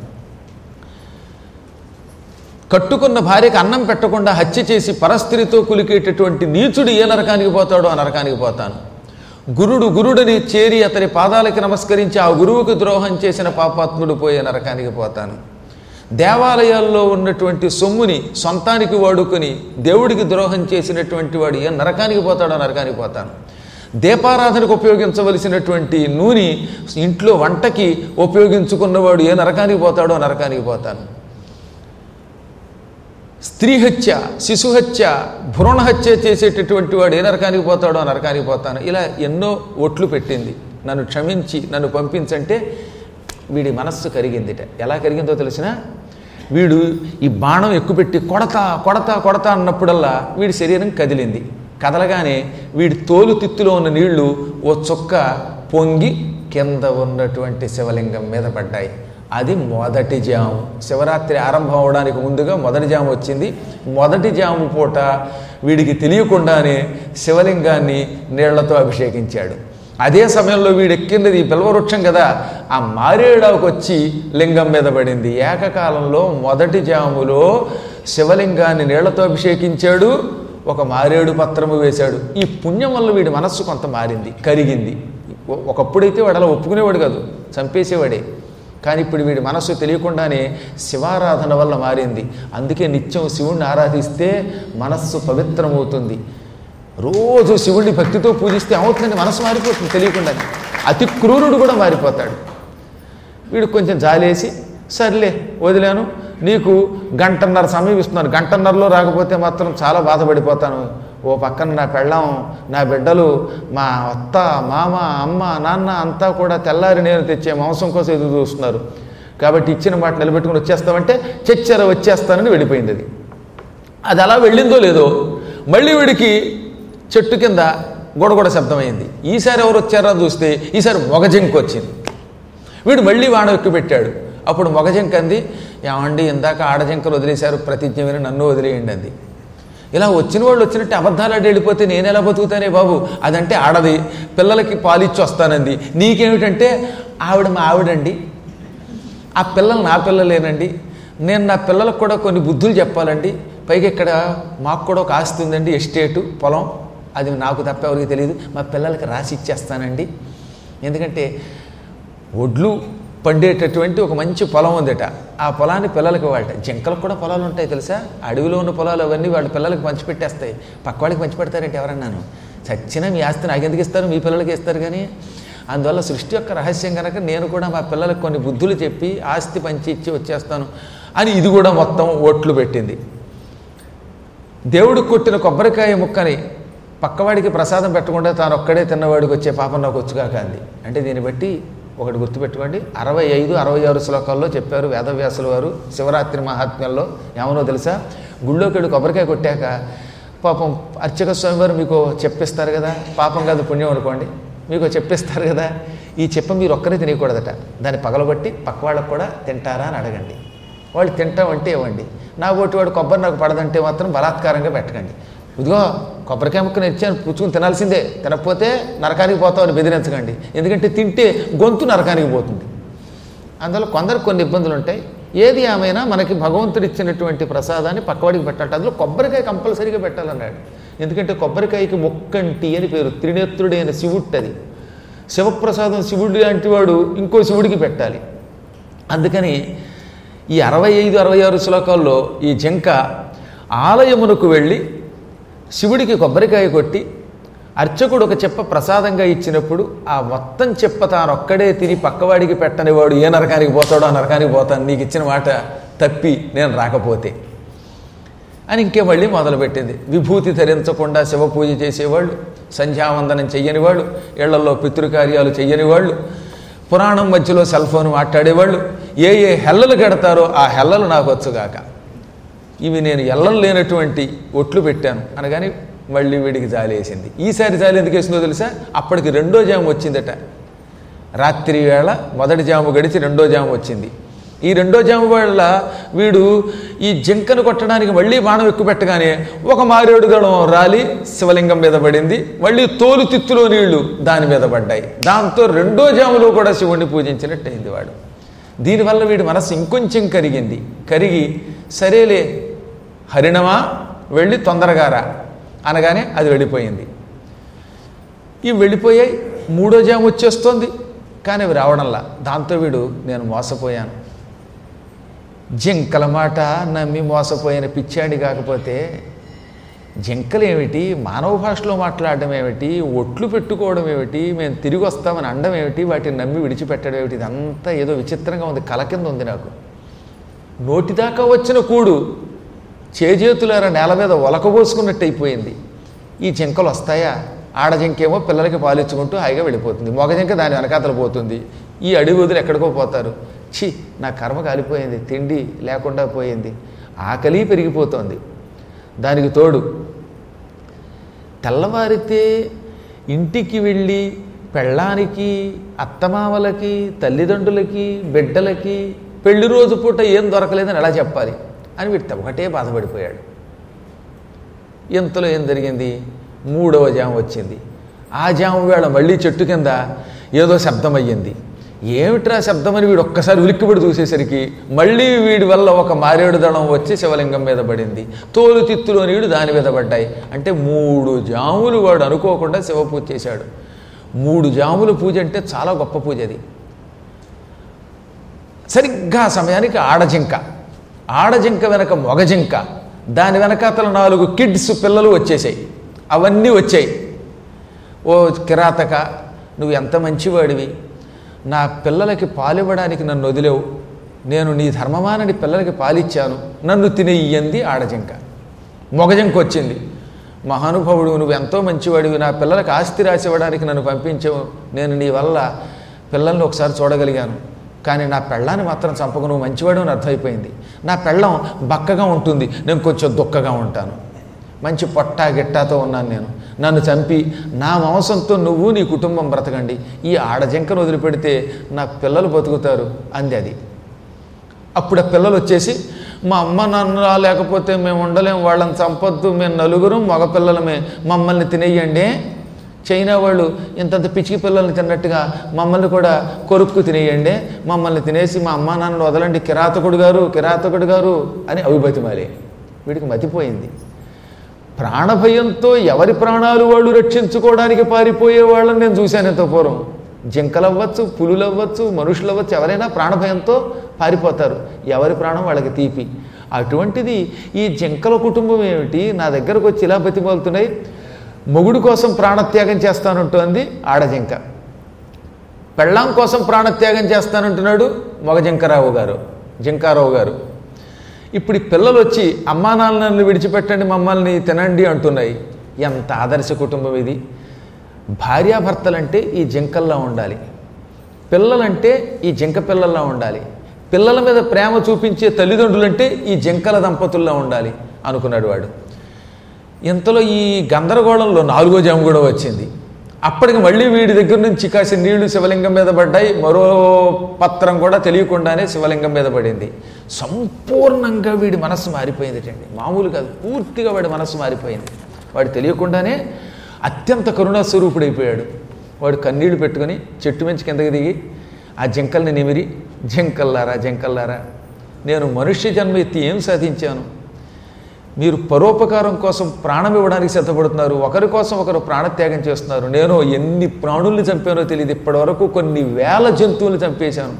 కట్టుకున్న భార్యకి అన్నం పెట్టకుండా హత్య చేసి పరస్త్రీతో కులికేటటువంటి నీచుడు ఏ నరకానికి పోతాడో ఆ నరకానికి పోతాను గురుడు గురుడిని చేరి అతని పాదాలకి నమస్కరించి ఆ గురువుకి ద్రోహం చేసిన పాపాత్ముడు పోయే నరకానికి పోతాను దేవాలయాల్లో ఉన్నటువంటి సొమ్ముని సొంతానికి వాడుకొని దేవుడికి ద్రోహం చేసినటువంటి వాడు ఏ నరకానికి పోతాడో నరకానికి పోతాను దీపారాధనకు ఉపయోగించవలసినటువంటి నూనె ఇంట్లో వంటకి ఉపయోగించుకున్నవాడు ఏ నరకానికి పోతాడో నరకానికి పోతాను స్త్రీ హత్య శిశు హత్య భ్రూణ హత్య చేసేటటువంటి వాడు ఏ నరకానికి పోతాడో ఆ నరకానికి పోతాను ఇలా ఎన్నో ఒట్లు పెట్టింది నన్ను క్షమించి నన్ను పంపించంటే వీడి మనస్సు కరిగిందిట ఎలా కరిగిందో తెలిసిన వీడు ఈ బాణం ఎక్కుపెట్టి కొడతా కొడతా కొడతా అన్నప్పుడల్లా వీడి శరీరం కదిలింది కదలగానే వీడి తోలు తిత్తులో ఉన్న నీళ్లు ఓ చుక్క పొంగి కింద ఉన్నటువంటి శివలింగం మీద పడ్డాయి అది మొదటి జాము శివరాత్రి ఆరంభం అవడానికి ముందుగా మొదటి జాము వచ్చింది మొదటి జాము పూట వీడికి తెలియకుండానే శివలింగాన్ని నీళ్లతో అభిషేకించాడు అదే సమయంలో వీడు ఎక్కినది ఈ పిల్వవృక్షం కదా ఆ మారేడాకు వచ్చి లింగం మీద పడింది ఏకకాలంలో మొదటి జాములో శివలింగాన్ని నీళ్లతో అభిషేకించాడు ఒక మారేడు పత్రము వేశాడు ఈ పుణ్యం వల్ల వీడి మనస్సు కొంత మారింది కరిగింది ఒ- ఒకప్పుడైతే వాడు అలా ఒప్పుకునేవాడు కాదు చంపేసేవాడే కానీ ఇప్పుడు వీడి మనస్సు తెలియకుండానే శివారాధన వల్ల మారింది అందుకే నిత్యం శివుణ్ణి ఆరాధిస్తే మనస్సు పవిత్రమవుతుంది రోజు శివుణ్ణి భక్తితో పూజిస్తే ఏమవుతుందంటే మనసు మారిపోతుంది తెలియకుండానే అతి క్రూరుడు కూడా మారిపోతాడు వీడు కొంచెం జాలేసి సర్లే వదిలాను నీకు గంటన్నర సమయం ఇస్తున్నాను గంటన్నరలో రాకపోతే మాత్రం చాలా బాధపడిపోతాను ఓ పక్కన నా పెళ్ళాం నా బిడ్డలు మా అత్త మామ అమ్మ నాన్న అంతా కూడా తెల్లారి నేను తెచ్చే మాంసం కోసం ఎదురు చూస్తున్నారు కాబట్టి ఇచ్చిన మాట నిలబెట్టుకుని వచ్చేస్తామంటే చచ్చెర వచ్చేస్తానని వెళ్ళిపోయింది అది అది అలా వెళ్ళిందో లేదో మళ్ళీ వీడికి చెట్టు కింద గొడగొడ శబ్దమైంది ఈసారి ఎవరు వచ్చారో చూస్తే ఈసారి మొగజింక వచ్చింది వీడు మళ్ళీ వాడ ఎక్కువ పెట్టాడు అప్పుడు మొగజింక అంది ఏమండి ఇందాక ఆడజింకలు వదిలేశారు ప్రతిజ్ఞ విని నన్ను వదిలేయండి అంది ఇలా వచ్చిన వాళ్ళు వచ్చినట్టు అబద్ధాలు ఆడి వెళ్ళిపోతే నేను ఎలా బతుకుతానే బాబు అదంటే ఆడది పిల్లలకి పాలిచ్చి వస్తానంది నీకేమిటంటే ఆవిడ మా ఆవిడండి ఆ పిల్లలు నా పిల్లలేనండి నేను నా పిల్లలకు కూడా కొన్ని బుద్ధులు చెప్పాలండి పైగా ఇక్కడ మాకు కూడా ఒక ఆస్తి ఉందండి ఎస్టేటు పొలం అది నాకు తప్ప ఎవరికి తెలియదు మా పిల్లలకి రాసి ఇచ్చేస్తానండి ఎందుకంటే ఒడ్లు పండేటటువంటి ఒక మంచి పొలం ఉందట ఆ పొలాన్ని పిల్లలకి వాళ్ళ జింకలకు కూడా పొలాలు ఉంటాయి తెలుసా అడవిలో ఉన్న పొలాలు అవన్నీ వాళ్ళ పిల్లలకి పంచిపెట్టేస్తాయి పక్క వాళ్ళకి పంచిపెడతారంటే ఎవరన్నాను చచ్చినా మీ ఆస్తి నాకెందుకు ఇస్తారు మీ పిల్లలకి ఇస్తారు కానీ అందువల్ల సృష్టి యొక్క రహస్యం కనుక నేను కూడా మా పిల్లలకు కొన్ని బుద్ధులు చెప్పి ఆస్తి పంచి ఇచ్చి వచ్చేస్తాను అని ఇది కూడా మొత్తం ఓట్లు పెట్టింది దేవుడు కొట్టిన కొబ్బరికాయ ముక్కని పక్కవాడికి ప్రసాదం పెట్టకుండా తాను ఒక్కడే తిన్నవాడికి వచ్చే పాపం నాకు వచ్చుగాక అంది అంటే దీన్ని బట్టి ఒకటి గుర్తుపెట్టుకోండి అరవై ఐదు అరవై ఆరు శ్లోకాల్లో చెప్పారు వేదవ్యాసుల వారు శివరాత్రి మహాత్మ్యంలో ఏమనో తెలుసా గుళ్ళోకి వెళ్ళి కొబ్బరికాయ కొట్టాక పాపం అర్చక స్వామి వారు మీకు చెప్పిస్తారు కదా పాపం కాదు పుణ్యం అనుకోండి మీకు చెప్పిస్తారు కదా ఈ చెప్ప మీరు ఒక్కరే తినకూడదట దాన్ని పగలగొట్టి పక్క వాళ్ళకు కూడా తింటారా అని అడగండి వాళ్ళు తింటామంటే ఇవ్వండి నా ఒకటి వాడు కొబ్బరి నాకు పడదంటే మాత్రం బలాత్కారంగా పెట్టకండి ఇదిగో కొబ్బరికాయ ముక్కను ఇచ్చాను పుచ్చుకుని తినాల్సిందే తినకపోతే నరకానికి పోతామని బెదిరించకండి ఎందుకంటే తింటే గొంతు నరకానికి పోతుంది అందువల్ల కొందరు కొన్ని ఇబ్బందులు ఉంటాయి ఏది ఏమైనా మనకి భగవంతుడు ఇచ్చినటువంటి ప్రసాదాన్ని పక్కవాడికి పెట్టాలి అందులో కొబ్బరికాయ కంపల్సరీగా పెట్టాలన్నాడు ఎందుకంటే కొబ్బరికాయకి ముక్కంటి అని పేరు త్రినేత్రుడైన శివుట్టది శివప్రసాదం శివుడి లాంటి వాడు ఇంకో శివుడికి పెట్టాలి అందుకని ఈ అరవై ఐదు అరవై ఆరు శ్లోకాల్లో ఈ జింక ఆలయమునకు వెళ్ళి శివుడికి కొబ్బరికాయ కొట్టి అర్చకుడు ఒక చెప్ప ప్రసాదంగా ఇచ్చినప్పుడు ఆ మొత్తం చెప్ప తానొక్కడే తిని పక్కవాడికి పెట్టనివాడు ఏ నరకానికి పోతాడో ఆ నరకానికి పోతాను నీకు ఇచ్చిన మాట తప్పి నేను రాకపోతే అని ఇంకే మళ్ళీ మొదలుపెట్టింది విభూతి ధరించకుండా శివ పూజ చేసేవాళ్ళు సంధ్యావందనం చెయ్యని వాళ్ళు ఇళ్లలో పితృకార్యాలు చెయ్యని వాళ్ళు పురాణం మధ్యలో సెల్ ఫోన్ మాట్లాడేవాళ్ళు ఏ ఏ హెల్లలు కడతారో ఆ హెల్లలు నాకు వచ్చుగాక ఇవి నేను ఎల్లలు లేనటువంటి ఒట్లు పెట్టాను అనగాని మళ్ళీ వీడికి జాలి వేసింది ఈసారి జాలి ఎందుకు వేసిందో తెలుసా అప్పటికి రెండో జాము వచ్చిందట రాత్రి వేళ మొదటి జాము గడిచి రెండో జాము వచ్చింది ఈ రెండో జాము వేళ వీడు ఈ జింకను కొట్టడానికి మళ్ళీ బాణం ఎక్కువ పెట్టగానే ఒక మారేడు గడం రాలి శివలింగం మీద పడింది మళ్ళీ తోలు తిత్తులో నీళ్లు దాని మీద పడ్డాయి దాంతో రెండో జాములో కూడా శివుణ్ణి పూజించినట్టయింది వాడు దీనివల్ల వీడి మనసు ఇంకొంచెం కరిగింది కరిగి సరేలే హరిణమా వెళ్ళి తొందరగా రా అనగానే అది వెళ్ళిపోయింది ఇవి వెళ్ళిపోయాయి మూడో జాము వచ్చేస్తోంది కానీ అవి రావడంలా దాంతో వీడు నేను మోసపోయాను జింకల మాట నమ్మి మోసపోయిన పిచ్చాడి కాకపోతే జింకలు ఏమిటి మానవ భాషలో మాట్లాడడం ఏమిటి ఒట్లు పెట్టుకోవడం ఏమిటి మేము తిరిగి వస్తామని అండం ఏమిటి వాటిని నమ్మి విడిచిపెట్టడం ఏమిటి ఇదంతా ఏదో విచిత్రంగా ఉంది కల కింద ఉంది నాకు నోటిదాకా వచ్చిన కూడు చేజేతులారా నేల మీద ఒలకబోసుకున్నట్టు అయిపోయింది ఈ జింకలు వస్తాయా ఆడ జింకేమో పిల్లలకి పాలించుకుంటూ హాయిగా వెళ్ళిపోతుంది మగ జింక దాని వెనకాతలు పోతుంది ఈ అడవి వదిలి ఎక్కడికో పోతారు ఛీ నా కర్మ కాలిపోయింది తిండి లేకుండా పోయింది ఆకలి పెరిగిపోతోంది దానికి తోడు తెల్లవారితే ఇంటికి వెళ్ళి పెళ్ళానికి అత్తమామలకి తల్లిదండ్రులకి బిడ్డలకి పెళ్లి రోజు పూట ఏం దొరకలేదని ఎలా చెప్పాలి అని వీడు ఒకటే బాధపడిపోయాడు ఇంతలో ఏం జరిగింది మూడవ జాము వచ్చింది ఆ జాము వేళ మళ్ళీ చెట్టు కింద ఏదో శబ్దం అయ్యింది ఏమిట్రా శబ్దం అని వీడు ఒక్కసారి ఉలిక్కిపడి చూసేసరికి మళ్ళీ వీడి వల్ల ఒక మారేడు దళం వచ్చి శివలింగం మీద పడింది తోలు తిత్తులో నీళ్లు దాని మీద పడ్డాయి అంటే మూడు జాములు వాడు అనుకోకుండా శివ పూజ చేశాడు మూడు జాముల పూజ అంటే చాలా గొప్ప పూజ అది సరిగ్గా ఆ సమయానికి ఆడజింక ఆడజింక వెనక మొగజింక దాని వెనకాతల నాలుగు కిడ్స్ పిల్లలు వచ్చేసాయి అవన్నీ వచ్చాయి ఓ కిరాతక నువ్వు ఎంత మంచివాడివి నా పిల్లలకి పాలివ్వడానికి నన్ను వదిలేవు నేను నీ ధర్మమానని పిల్లలకి పాలిచ్చాను నన్ను తినేయ్యంది ఆడజింక మొగజింక వచ్చింది మహానుభావుడు నువ్వు ఎంతో మంచివాడివి నా పిల్లలకి ఆస్తి రాసి ఇవ్వడానికి నన్ను పంపించావు నేను నీ వల్ల పిల్లల్ని ఒకసారి చూడగలిగాను కానీ నా పెళ్ళాన్ని మాత్రం చంపకు నువ్వు మంచివాడు అని అర్థమైపోయింది నా పెళ్ళం బక్కగా ఉంటుంది నేను కొంచెం దుక్కగా ఉంటాను మంచి పొట్ట గిట్టాతో ఉన్నాను నేను నన్ను చంపి నా మాంసంతో నువ్వు నీ కుటుంబం బ్రతకండి ఈ ఆడజింకను వదిలిపెడితే నా పిల్లలు బతుకుతారు అంది అది అప్పుడు ఆ పిల్లలు వచ్చేసి మా అమ్మ నాన్న లేకపోతే మేము ఉండలేం వాళ్ళని చంపొద్దు మేము నలుగురు మగపిల్లలమే మమ్మల్ని తినేయండి చైనా వాళ్ళు ఇంతంత పిచ్చికి పిల్లల్ని తిన్నట్టుగా మమ్మల్ని కూడా కొరుక్కు తినేయండి మమ్మల్ని తినేసి మా అమ్మ నాన్నలు వదలండి కిరాతకుడు గారు కిరాతకుడు గారు అని అవిబతిమాలి వీడికి మతిపోయింది ప్రాణభయంతో ఎవరి ప్రాణాలు వాళ్ళు రక్షించుకోవడానికి పారిపోయే వాళ్ళని నేను చూశాను ఎంతో పూర్వం జింకలు అవ్వచ్చు పులులు అవ్వచ్చు మనుషులు అవ్వచ్చు ఎవరైనా ప్రాణభయంతో పారిపోతారు ఎవరి ప్రాణం వాళ్ళకి తీపి అటువంటిది ఈ జింకల కుటుంబం ఏమిటి నా దగ్గరకు వచ్చి ఇలా బతిమాలుతున్నాయి మొగుడు కోసం ప్రాణత్యాగం చేస్తానంటోంది ఆడజింక పెళ్ళాం కోసం ప్రాణత్యాగం చేస్తానంటున్నాడు మగ జింకరావు గారు జింకారావు గారు ఇప్పుడు ఈ పిల్లలు వచ్చి అమ్మా నాన్నలను విడిచిపెట్టండి మమ్మల్ని తినండి అంటున్నాయి ఎంత ఆదర్శ కుటుంబం ఇది భార్యాభర్తలంటే ఈ జింకల్లా ఉండాలి పిల్లలంటే ఈ జింక పిల్లల్లా ఉండాలి పిల్లల మీద ప్రేమ చూపించే తల్లిదండ్రులంటే ఈ జింకల దంపతుల్లా ఉండాలి అనుకున్నాడు వాడు ఇంతలో ఈ గందరగోళంలో నాలుగో జాము కూడా వచ్చింది అప్పటికి మళ్ళీ వీడి దగ్గర నుంచి కాసిన నీళ్లు శివలింగం మీద పడ్డాయి మరో పత్రం కూడా తెలియకుండానే శివలింగం మీద పడింది సంపూర్ణంగా వీడి మనస్సు మారిపోయింది అండి మామూలు కాదు పూర్తిగా వాడి మనస్సు మారిపోయింది వాడు తెలియకుండానే అత్యంత కరుణా స్వరూపుడైపోయాడు వాడు కన్నీళ్లు పెట్టుకొని చెట్టు మించి కిందకి దిగి ఆ జింకల్ని నిమిరి జింకల్లారా జింకల్లారా నేను మనుష్య జన్మ ఎత్తి ఏం సాధించాను మీరు పరోపకారం కోసం ప్రాణం ఇవ్వడానికి సిద్ధపడుతున్నారు ఒకరి కోసం ఒకరు ప్రాణత్యాగం చేస్తున్నారు నేను ఎన్ని ప్రాణుల్ని చంపానో తెలియదు ఇప్పటివరకు కొన్ని వేల జంతువుల్ని చంపేశాను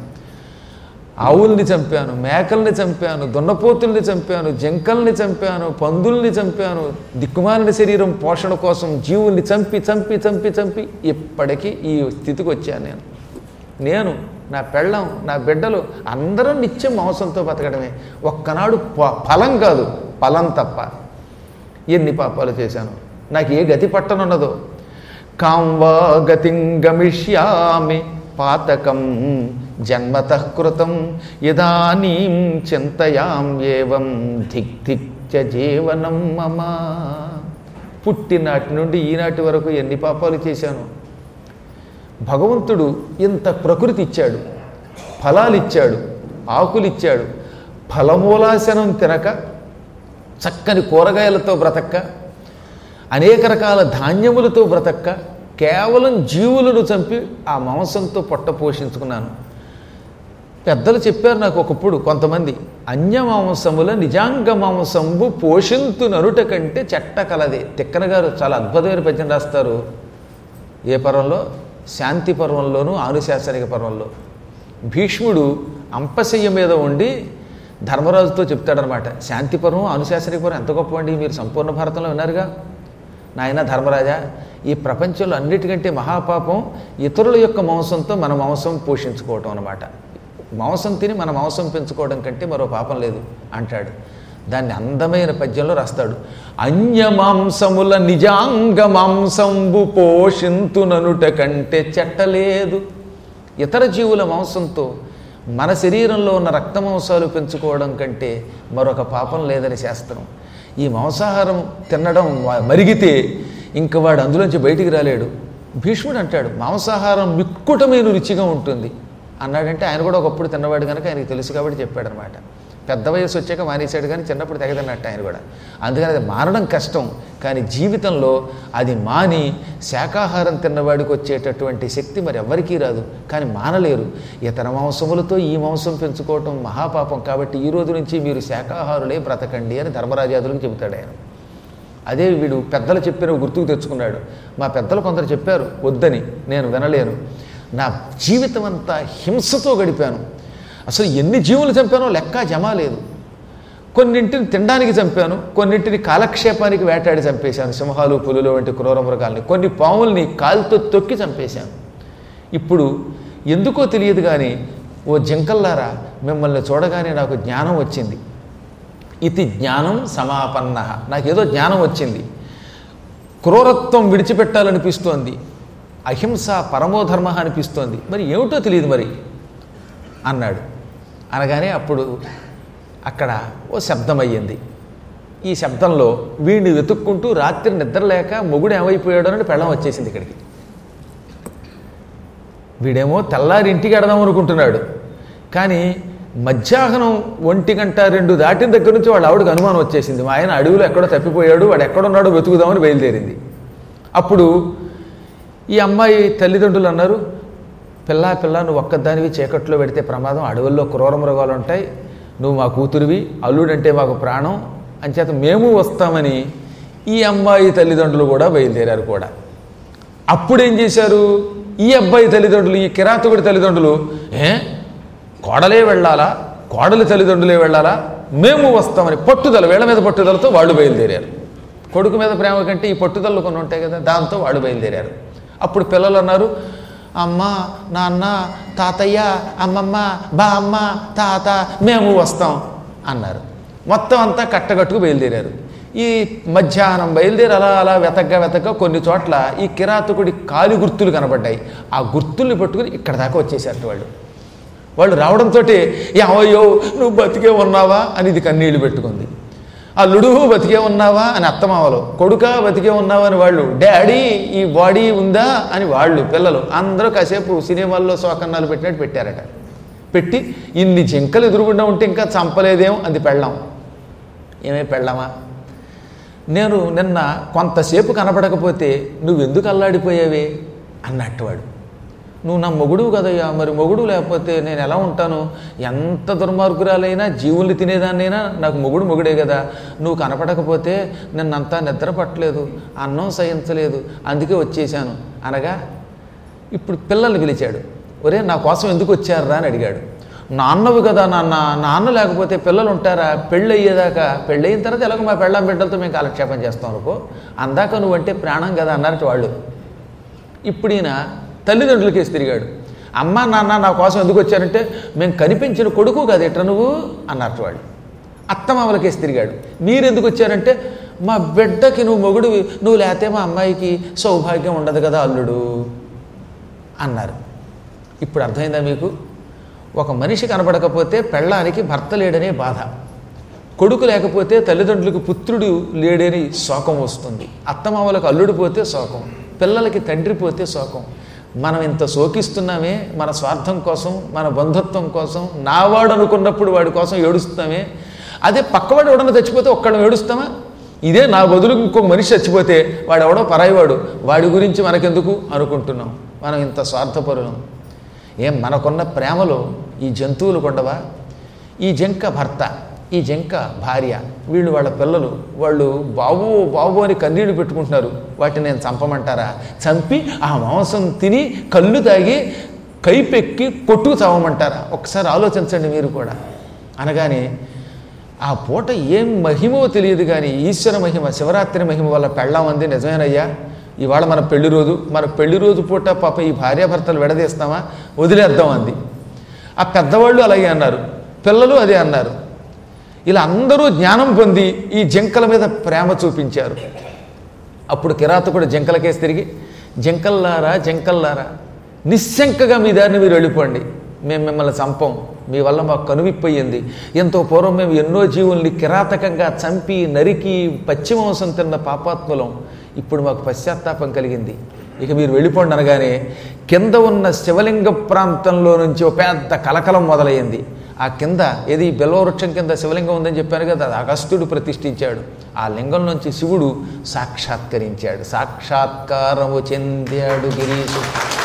ఆవుల్ని చంపాను మేకల్ని చంపాను దున్నపోతుల్ని చంపాను జింకల్ని చంపాను పందుల్ని చంపాను దిక్కుమాలిన శరీరం పోషణ కోసం జీవుల్ని చంపి చంపి చంపి చంపి ఇప్పటికీ ఈ స్థితికి వచ్చాను నేను నేను నా పెళ్ళం నా బిడ్డలు అందరం నిత్యం మాంసంతో బతకడమే ఒక్కనాడు ప- ఫలం కాదు ఫలం తప్ప ఎన్ని పాపాలు చేశాను నాకు ఏ గతి పట్టనున్నదో కాంవా గతిం గమిష్యామి పాతకం జన్మత కృతం ఇదానీం చింతయాం ఏవం ధిక్ ధిక్ చ జీవనం మమ పుట్టినాటి నుండి ఈనాటి వరకు ఎన్ని పాపాలు చేశాను భగవంతుడు ఇంత ప్రకృతి ఇచ్చాడు ఫలాలు ఇచ్చాడు ఆకులు ఇచ్చాడు ఫలమూలాసనం తినక చక్కని కూరగాయలతో బ్రతక్క అనేక రకాల ధాన్యములతో బ్రతక్క కేవలం జీవులను చంపి ఆ మాంసంతో పొట్ట పోషించుకున్నాను పెద్దలు చెప్పారు నాకు ఒకప్పుడు కొంతమంది అన్య మాంసముల నిజాంగ మాంసంబు పోషింతు నరుట కంటే చెట్ట కలదే తిక్కన గారు చాలా అద్భుతమైన పద్యం రాస్తారు ఏ పర్వంలో శాంతి పర్వంలోనూ ఆనుశాసనిక పర్వంలో భీష్ముడు అంపశయ్య మీద ఉండి ధర్మరాజుతో చెప్తాడనమాట శాంతి పర్వం అనుశాసనిక పర్వం ఎంత గొప్ప మీరు సంపూర్ణ భారతంలో విన్నారుగా నాయన ధర్మరాజా ఈ ప్రపంచంలో అన్నిటికంటే మహాపాపం ఇతరుల యొక్క మాంసంతో మన మాంసం పోషించుకోవటం అనమాట మాంసం తిని మన మాంసం పెంచుకోవడం కంటే మరో పాపం లేదు అంటాడు దాన్ని అందమైన పద్యంలో రాస్తాడు అన్య మాంసముల నిజాంగ మాంసంబు పోషింతుననుట కంటే చెట్టలేదు ఇతర జీవుల మాంసంతో మన శరీరంలో ఉన్న రక్త మాంసాలు పెంచుకోవడం కంటే మరొక పాపం లేదని శాస్త్రం ఈ మాంసాహారం తినడం వా- మరిగితే ఇంక వాడు అందులోంచి బయటికి రాలేడు భీష్ముడు అంటాడు మాంసాహారం మిక్కుటమైన రుచిగా ఉంటుంది అన్నాడంటే ఆయన కూడా ఒకప్పుడు తిన్నవాడు కనుక ఆయనకి తెలుసు కాబట్టి చెప్పాడనమాట పెద్ద వయసు వచ్చాక మానేశాడు కానీ చిన్నప్పుడు తెగదన్నట్టు ఆయన కూడా అందుకని అది మానడం కష్టం కానీ జీవితంలో అది మాని శాకాహారం తిన్నవాడికి వచ్చేటటువంటి శక్తి మరి ఎవ్వరికీ రాదు కానీ మానలేరు ఇతర మాంసములతో ఈ మాంసం పెంచుకోవటం మహాపాపం కాబట్టి ఈ రోజు నుంచి మీరు శాకాహారులే బ్రతకండి అని ధర్మరాజాదులకు చెబుతాడు ఆయన అదే వీడు పెద్దలు చెప్పిన గుర్తుకు తెచ్చుకున్నాడు మా పెద్దలు కొందరు చెప్పారు వద్దని నేను వినలేను నా జీవితం అంతా హింసతో గడిపాను అసలు ఎన్ని జీవులు చంపానో లెక్క జమా లేదు కొన్నింటిని తినడానికి చంపాను కొన్నింటిని కాలక్షేపానికి వేటాడి చంపేశాను సింహాలు పులులు వంటి క్రూర మృగాల్ని కొన్ని పాముల్ని కాలుతో తొక్కి చంపేశాను ఇప్పుడు ఎందుకో తెలియదు కానీ ఓ జింకల్లారా మిమ్మల్ని చూడగానే నాకు జ్ఞానం వచ్చింది ఇది జ్ఞానం సమాపన్న నాకేదో జ్ఞానం వచ్చింది క్రూరత్వం విడిచిపెట్టాలనిపిస్తోంది అహింస పరమోధర్మ అనిపిస్తోంది మరి ఏమిటో తెలియదు మరి అన్నాడు అనగానే అప్పుడు అక్కడ ఓ శబ్దం అయ్యింది ఈ శబ్దంలో వీడిని వెతుక్కుంటూ రాత్రి నిద్రలేక మొగుడు ఏమైపోయాడో అని పెళ్ళం వచ్చేసింది ఇక్కడికి వీడేమో తెల్లారి ఇంటికి ఎడదాం అనుకుంటున్నాడు కానీ మధ్యాహ్నం ఒంటి గంట రెండు దాటిన దగ్గర నుంచి వాళ్ళ ఆవిడకి అనుమానం వచ్చేసింది మా ఆయన అడవిలో ఎక్కడో తప్పిపోయాడు వాడు ఎక్కడున్నాడో వెతుకుదామని బయలుదేరింది అప్పుడు ఈ అమ్మాయి తల్లిదండ్రులు అన్నారు పిల్ల పిల్ల నువ్వు ఒక్కదానివి చీకట్లో పెడితే ప్రమాదం అడవుల్లో క్రూర మృగాలు ఉంటాయి నువ్వు మా కూతురివి అల్లుడంటే మాకు ప్రాణం అంచేత మేము వస్తామని ఈ అమ్మాయి తల్లిదండ్రులు కూడా బయలుదేరారు కూడా అప్పుడేం చేశారు ఈ అబ్బాయి తల్లిదండ్రులు ఈ కిరాతకుడి తల్లిదండ్రులు ఏ కోడలే వెళ్ళాలా కోడలి తల్లిదండ్రులే వెళ్ళాలా మేము వస్తామని పట్టుదల వీళ్ళ మీద పట్టుదలతో వాళ్ళు బయలుదేరారు కొడుకు మీద ప్రేమ కంటే ఈ పట్టుదలలు కొన్ని ఉంటాయి కదా దాంతో వాళ్ళు బయలుదేరారు అప్పుడు పిల్లలు అన్నారు అమ్మ నాన్న తాతయ్య అమ్మమ్మ బామ్మ తాత మేము వస్తాం అన్నారు మొత్తం అంతా కట్టగట్టుకు బయలుదేరారు ఈ మధ్యాహ్నం బయలుదేరి అలా అలా వెతగ్గా వెతగ్గా కొన్ని చోట్ల ఈ కిరాతకుడి కాలి గుర్తులు కనబడ్డాయి ఆ గుర్తుల్ని పట్టుకుని ఇక్కడ దాకా వచ్చేసారు వాళ్ళు వాళ్ళు రావడంతో ఏమయ్యో నువ్వు బతికే ఉన్నావా అని ఇది కన్నీళ్లు పెట్టుకుంది అల్లుడు బతికే ఉన్నావా అని అత్తమావలు కొడుక బతికే ఉన్నావా అని వాళ్ళు డాడీ ఈ బాడీ ఉందా అని వాళ్ళు పిల్లలు అందరూ కాసేపు సినిమాల్లో శోకన్నాలు పెట్టినట్టు పెట్టారట పెట్టి ఇన్ని జింకలు ఎదురుగుండా ఉంటే ఇంకా చంపలేదేం అది పెళ్ళాం ఏమే పెళ్ళామా నేను నిన్న కొంతసేపు కనపడకపోతే నువ్వెందుకు అల్లాడిపోయావే అన్నట్టు వాడు నువ్వు నా మొగుడు కదయ్యా మరి మొగుడు లేకపోతే నేను ఎలా ఉంటాను ఎంత దుర్మార్గురాలైనా జీవుల్ని తినేదాన్నైనా నాకు మొగుడు మొగుడే కదా నువ్వు కనపడకపోతే నిన్నంతా నిద్ర పట్టలేదు అన్నం సహించలేదు అందుకే వచ్చేసాను అనగా ఇప్పుడు పిల్లల్ని పిలిచాడు ఒరే నా కోసం ఎందుకు వచ్చారా అని అడిగాడు నాన్నవి కదా నాన్న నాన్న లేకపోతే పిల్లలు ఉంటారా పెళ్ళి అయ్యేదాకా పెళ్ళి అయిన తర్వాత ఎలాగో మా పెళ్ళాం బిడ్డలతో మేము కాలక్షేపం చేస్తాం అనుకో అందాక నువ్వంటే ప్రాణం కదా అన్నారట వాళ్ళు ఇప్పుడు ఈయన తల్లిదండ్రులకేసి తిరిగాడు అమ్మ నాన్న నా కోసం ఎందుకు వచ్చారంటే మేము కనిపించిన కొడుకు కదా ఎట్రా నువ్వు అన్నట్టు వాళ్ళు అత్తమామలకేసి తిరిగాడు మీరు ఎందుకు వచ్చారంటే మా బిడ్డకి నువ్వు మొగుడివి నువ్వు లేతే మా అమ్మాయికి సౌభాగ్యం ఉండదు కదా అల్లుడు అన్నారు ఇప్పుడు అర్థమైందా మీకు ఒక మనిషి కనబడకపోతే పెళ్ళానికి భర్త లేడనే బాధ కొడుకు లేకపోతే తల్లిదండ్రులకు పుత్రుడు లేడని శోకం వస్తుంది అత్తమామలకు అల్లుడు పోతే శోకం పిల్లలకి తండ్రి పోతే శోకం మనం ఇంత శోకిస్తున్నామే మన స్వార్థం కోసం మన బంధుత్వం కోసం నావాడు అనుకున్నప్పుడు వాడి కోసం ఏడుస్తామే అదే పక్కవాడు ఎవడన్నా చచ్చిపోతే ఒక్కడం ఏడుస్తామా ఇదే నా బదులు ఇంకొక మనిషి చచ్చిపోతే వాడు ఎవడో పరాయివాడు వాడి గురించి మనకెందుకు అనుకుంటున్నాం మనం ఇంత స్వార్థపరులం ఏం మనకున్న ప్రేమలో ఈ జంతువులు కొండవా ఈ జంక భర్త ఈ జంక భార్య వీళ్ళు వాళ్ళ పిల్లలు వాళ్ళు బాబు బాబు అని కన్నీళ్లు పెట్టుకుంటున్నారు వాటిని నేను చంపమంటారా చంపి ఆ మాంసం తిని కళ్ళు తాగి కైపెక్కి కొట్టుకు చావమంటారా ఒకసారి ఆలోచించండి మీరు కూడా అనగానే ఆ పూట ఏం మహిమో తెలియదు కానీ ఈశ్వర మహిమ శివరాత్రి మహిమ వల్ల పెళ్ళామంది నిజమేనయ్యా ఇవాళ మన పెళ్లి రోజు మన పెళ్లి రోజు పూట పాప ఈ భార్యాభర్తలు విడదీస్తామా వదిలేద్దాం అంది ఆ పెద్దవాళ్ళు అలాగే అన్నారు పిల్లలు అదే అన్నారు ఇలా అందరూ జ్ఞానం పొంది ఈ జింకల మీద ప్రేమ చూపించారు అప్పుడు కిరాతకుడు జింకలకేసి తిరిగి జింకల్లారా జింకల్లారా నిశ్శంకగా మీ దారిని మీరు వెళ్ళిపోండి మేము మిమ్మల్ని చంపం మీ వల్ల మాకు కనువిప్పయింది ఎంతో పూర్వం మేము ఎన్నో జీవుల్ని కిరాతకంగా చంపి నరికి పశ్చిమాంసం తిన్న పాపాత్ములం ఇప్పుడు మాకు పశ్చాత్తాపం కలిగింది ఇక మీరు వెళ్ళిపోండి అనగానే కింద ఉన్న శివలింగ ప్రాంతంలో నుంచి ఒక పెద్ద కలకలం మొదలైంది ఆ కింద ఏది బెల్వవృక్షం కింద శివలింగం ఉందని చెప్పాను కదా అది అగస్త్యుడు ప్రతిష్ఠించాడు ఆ లింగం నుంచి శివుడు సాక్షాత్కరించాడు సాక్షాత్కారము చెందాడు గిరీశు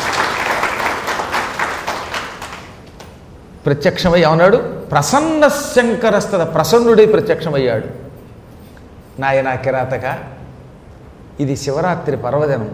ప్రత్యక్షమై ఏమన్నాడు ప్రసన్న శంకరస్తద ప్రసన్నుడై ప్రత్యక్షమయ్యాడు నాయన కిరాతక ఇది శివరాత్రి పర్వదినం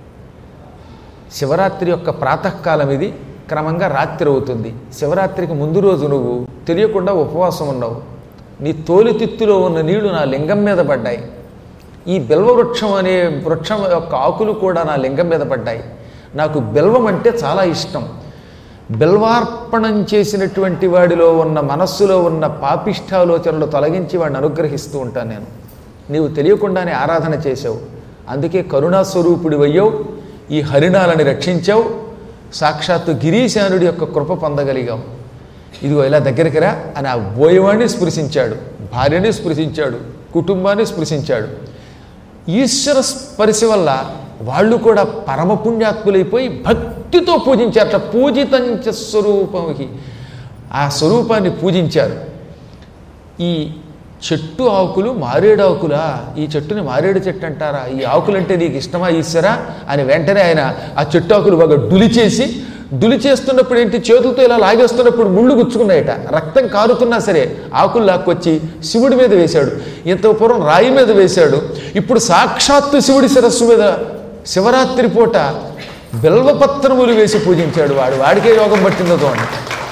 శివరాత్రి యొక్క ప్రాతకాలం ఇది క్రమంగా రాత్రి అవుతుంది శివరాత్రికి ముందు రోజు నువ్వు తెలియకుండా ఉపవాసం ఉన్నావు నీ తోలితిత్తులో ఉన్న నీళ్లు నా లింగం మీద పడ్డాయి ఈ బిల్వ వృక్షం అనే వృక్షం యొక్క ఆకులు కూడా నా లింగం మీద పడ్డాయి నాకు బిల్వం అంటే చాలా ఇష్టం బిల్వార్పణం చేసినటువంటి వాడిలో ఉన్న మనస్సులో ఉన్న పాపిష్టాలోచనలు తొలగించి వాడిని అనుగ్రహిస్తూ ఉంటాను నేను నీవు తెలియకుండానే ఆరాధన చేసావు అందుకే కరుణాస్వరూపుడి అయ్యావు ఈ హరిణాలని రక్షించావు సాక్షాత్తు గిరీశానుడి యొక్క కృప పొందగలిగాం ఇదిగో ఇలా దగ్గరికి రా అని ఆ బోయవాడిని స్పృశించాడు భార్యని స్పృశించాడు కుటుంబాన్ని స్పృశించాడు ఈశ్వర స్పర్శ వల్ల వాళ్ళు కూడా పరమ పుణ్యాత్ములైపోయి భక్తితో పూజించారట పూజితంచ స్వరూపమికి ఆ స్వరూపాన్ని పూజించారు ఈ చెట్టు ఆకులు మారేడు ఆకులా ఈ చెట్టుని మారేడు చెట్టు అంటారా ఈ ఆకులంటే నీకు ఇష్టమా ఈశ్వరా అని వెంటనే ఆయన ఆ చెట్టు ఆకులు బాగా డులి చేసి డులి చేస్తున్నప్పుడు ఏంటి చేతులతో ఇలా లాగేస్తున్నప్పుడు ముళ్ళు గుచ్చుకున్నాయట రక్తం కారుతున్నా సరే ఆకులు లాక్కొచ్చి శివుడి మీద వేశాడు ఇంత పూర్వం రాయి మీద వేశాడు ఇప్పుడు సాక్షాత్తు శివుడి శిరస్సు మీద శివరాత్రి పూట బిల్వపత్రములు వేసి పూజించాడు వాడు వాడికే యోగం పట్టిందో చూడండి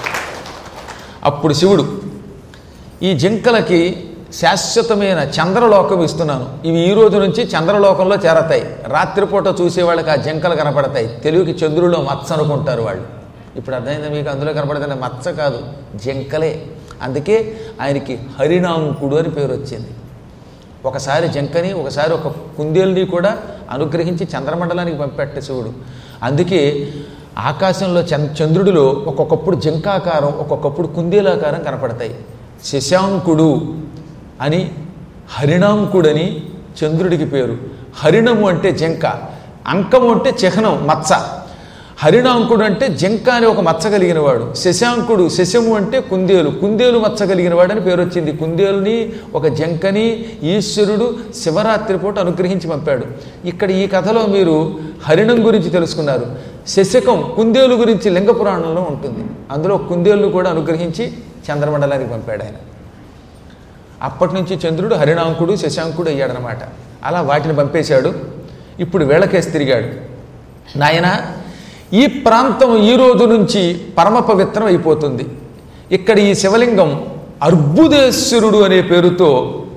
అప్పుడు శివుడు ఈ జింకలకి శాశ్వతమైన చంద్రలోకం ఇస్తున్నాను ఇవి ఈ రోజు నుంచి చంద్రలోకంలో చేరతాయి రాత్రిపూట చూసే వాళ్ళకి ఆ జింకలు కనపడతాయి తెలుగుకి చంద్రులో మత్స అనుకుంటారు వాళ్ళు ఇప్పుడు అర్థమైంది మీకు అందులో కనపడుతున్న మత్స కాదు జింకలే అందుకే ఆయనకి హరిణాంకుడు అని పేరు వచ్చింది ఒకసారి జంకని ఒకసారి ఒక కుందేలుని కూడా అనుగ్రహించి చంద్రమండలానికి పంపెట్ట శివుడు అందుకే ఆకాశంలో చంద్ర చంద్రుడిలో ఒక్కొక్కప్పుడు జంకాకారం ఒక్కొక్కప్పుడు కుందేలాకారం కనపడతాయి శశాంకుడు అని హరిణాంకుడని చంద్రుడికి పేరు హరిణము అంటే జంక అంకము అంటే చిహ్నం మత్స హరిణాంకుడు అంటే జంక అని ఒక మచ్చ కలిగిన వాడు శశాంకుడు శశము అంటే కుందేలు కుందేలు మచ్చ కలిగిన వాడని పేరు వచ్చింది కుందేలుని ఒక జంకని ఈశ్వరుడు శివరాత్రి పూట అనుగ్రహించి పంపాడు ఇక్కడ ఈ కథలో మీరు హరిణం గురించి తెలుసుకున్నారు శశకం కుందేలు గురించి లింగ పురాణంలో ఉంటుంది అందులో కుందేలు కూడా అనుగ్రహించి చంద్రమండలానికి పంపాడు ఆయన అప్పటి నుంచి చంద్రుడు హరిణాంకుడు శశాంకుడు అయ్యాడనమాట అలా వాటిని పంపేశాడు ఇప్పుడు వేళకేసి తిరిగాడు నాయన ఈ ప్రాంతం ఈ రోజు నుంచి పరమ పవిత్రం అయిపోతుంది ఇక్కడ ఈ శివలింగం అర్బుదేశ్వరుడు అనే పేరుతో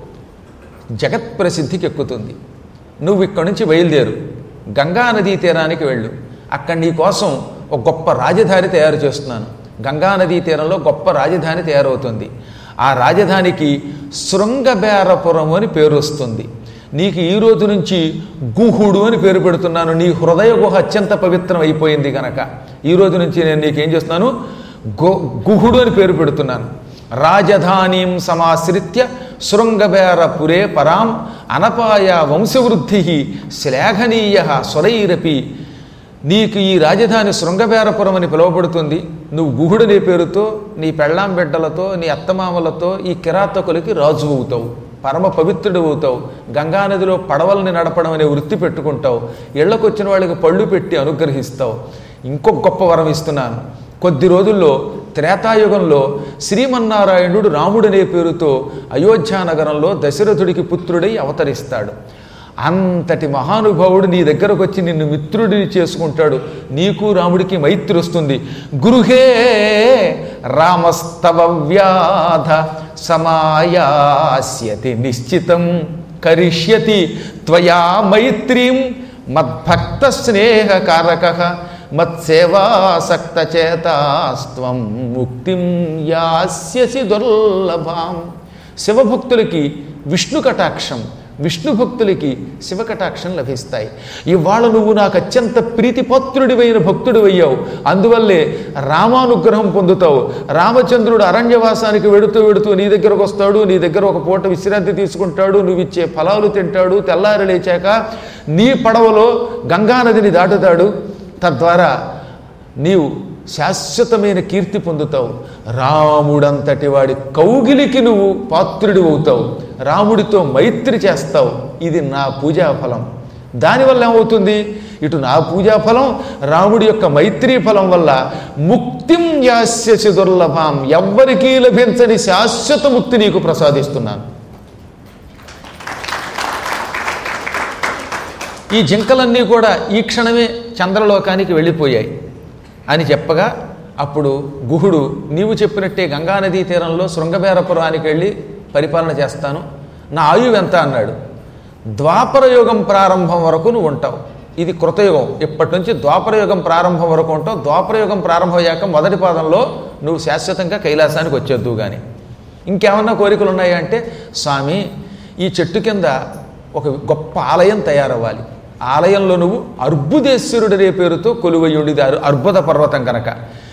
జగత్ ప్రసిద్ధికి ఎక్కుతుంది నువ్వు ఇక్కడి నుంచి బయలుదేరు గంగా నదీ తీరానికి వెళ్ళు అక్కడ నీ కోసం ఒక గొప్ప రాజధాని తయారు చేస్తున్నాను గంగా నదీ తీరంలో గొప్ప రాజధాని తయారవుతుంది ఆ రాజధానికి శృంగబేరపురం అని పేరు వస్తుంది నీకు ఈ రోజు నుంచి గుహుడు అని పేరు పెడుతున్నాను నీ హృదయ గుహ అత్యంత పవిత్రం అయిపోయింది కనుక ఈ రోజు నుంచి నేను నీకేం చేస్తున్నాను గో గుహుడు అని పేరు పెడుతున్నాను రాజధానీం సమాశ్రిత్య శృంగబేరపురే పరాం అనపాయ వంశవృద్ధి శ్లాఘనీయ స్వరైరపి నీకు ఈ రాజధాని శృంగబేరపురం అని పిలువబడుతుంది నువ్వు గుహుడనే పేరుతో నీ పెళ్ళాం బిడ్డలతో నీ అత్తమామలతో ఈ కిరాతకులకి రాజు అవుతావు పరమ పవిత్రుడు అవుతావు గంగానదిలో పడవల్ని నడపడం అనే వృత్తి పెట్టుకుంటావు ఇళ్లకొచ్చిన వాళ్ళకి పళ్ళు పెట్టి అనుగ్రహిస్తావు ఇంకొక గొప్ప వరం ఇస్తున్నాను కొద్ది రోజుల్లో త్రేతాయుగంలో శ్రీమన్నారాయణుడు రాముడనే పేరుతో అయోధ్యానగరంలో దశరథుడికి పుత్రుడై అవతరిస్తాడు అంతటి మహానుభావుడు నీ దగ్గరకు వచ్చి నిన్ను మిత్రుడిని చేసుకుంటాడు నీకు రాముడికి మైత్రి వస్తుంది గృహే రామస్తవ వ్యాధ సమాయాస్యతి నిశ్చితం కరిష్యతి త్వయా మైత్రీం మద్భక్త స్నేహకారక మత్సేవాసక్త చేతాస్త్వం ముక్తిం యాస్యసి దుర్లభాం శివభక్తులకి విష్ణు కటాక్షం విష్ణు భక్తులకి శివ కటాక్షం లభిస్తాయి ఇవాళ నువ్వు నాకు అత్యంత ప్రీతిపాత్రుడివైన భక్తుడు అయ్యావు అందువల్లే రామానుగ్రహం పొందుతావు రామచంద్రుడు అరణ్యవాసానికి వెడుతూ వెడుతూ నీ దగ్గరకు వస్తాడు నీ దగ్గర ఒక పూట విశ్రాంతి తీసుకుంటాడు నువ్వు ఇచ్చే ఫలాలు తింటాడు తెల్లారి లేచాక నీ పడవలో గంగానదిని దాటుతాడు తద్వారా నీవు శాశ్వతమైన కీర్తి పొందుతావు రాముడంతటి వాడి కౌగిలికి నువ్వు పాత్రుడి అవుతావు రాముడితో మైత్రి చేస్తావు ఇది నా పూజా ఫలం దానివల్ల ఏమవుతుంది ఇటు నా పూజా ఫలం రాముడి యొక్క మైత్రీ ఫలం వల్ల ముక్తిం యాస్యసి దుర్లభం ఎవ్వరికీ లభించని శాశ్వత ముక్తి నీకు ప్రసాదిస్తున్నాను ఈ జింకలన్నీ కూడా ఈ క్షణమే చంద్రలోకానికి వెళ్ళిపోయాయి అని చెప్పగా అప్పుడు గుహుడు నీవు చెప్పినట్టే గంగానదీ తీరంలో శృంగబేరపురానికి వెళ్ళి పరిపాలన చేస్తాను నా ఆయువు ఎంత అన్నాడు ద్వాపర యుగం ప్రారంభం వరకు నువ్వు ఉంటావు ఇది కృతయుగం ఇప్పటి నుంచి ద్వాపర యుగం ప్రారంభం వరకు ఉంటావు ద్వాపర యుగం ప్రారంభమయ్యాక మొదటి పాదంలో నువ్వు శాశ్వతంగా కైలాసానికి వచ్చేద్దు కానీ ఇంకేమన్నా కోరికలు ఉన్నాయా అంటే స్వామి ఈ చెట్టు కింద ఒక గొప్ప ఆలయం తయారవ్వాలి ఆలయంలో నువ్వు అర్బుదేశ్వరుడనే పేరుతో కొలువయ్యుండిది అర్- అర్బుద పర్వతం కనుక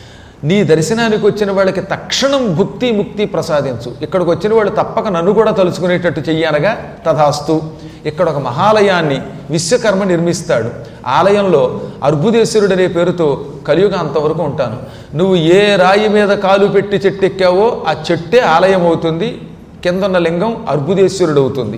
నీ దర్శనానికి వచ్చిన వాళ్ళకి తక్షణం భుక్తి ముక్తి ప్రసాదించు ఇక్కడికి వచ్చిన వాళ్ళు తప్పక నన్ను కూడా తలుచుకునేటట్టు చెయ్యనగా తథాస్తు ఇక్కడ ఒక మహాలయాన్ని విశ్వకర్మ నిర్మిస్తాడు ఆలయంలో అర్బుదేశ్వరుడు అనే పేరుతో కలియుగ అంతవరకు ఉంటాను నువ్వు ఏ రాయి మీద కాలు పెట్టి చెట్టు ఎక్కావో ఆ చెట్టే ఆలయం అవుతుంది కిందన్న లింగం అర్బుదేశ్వరుడు అవుతుంది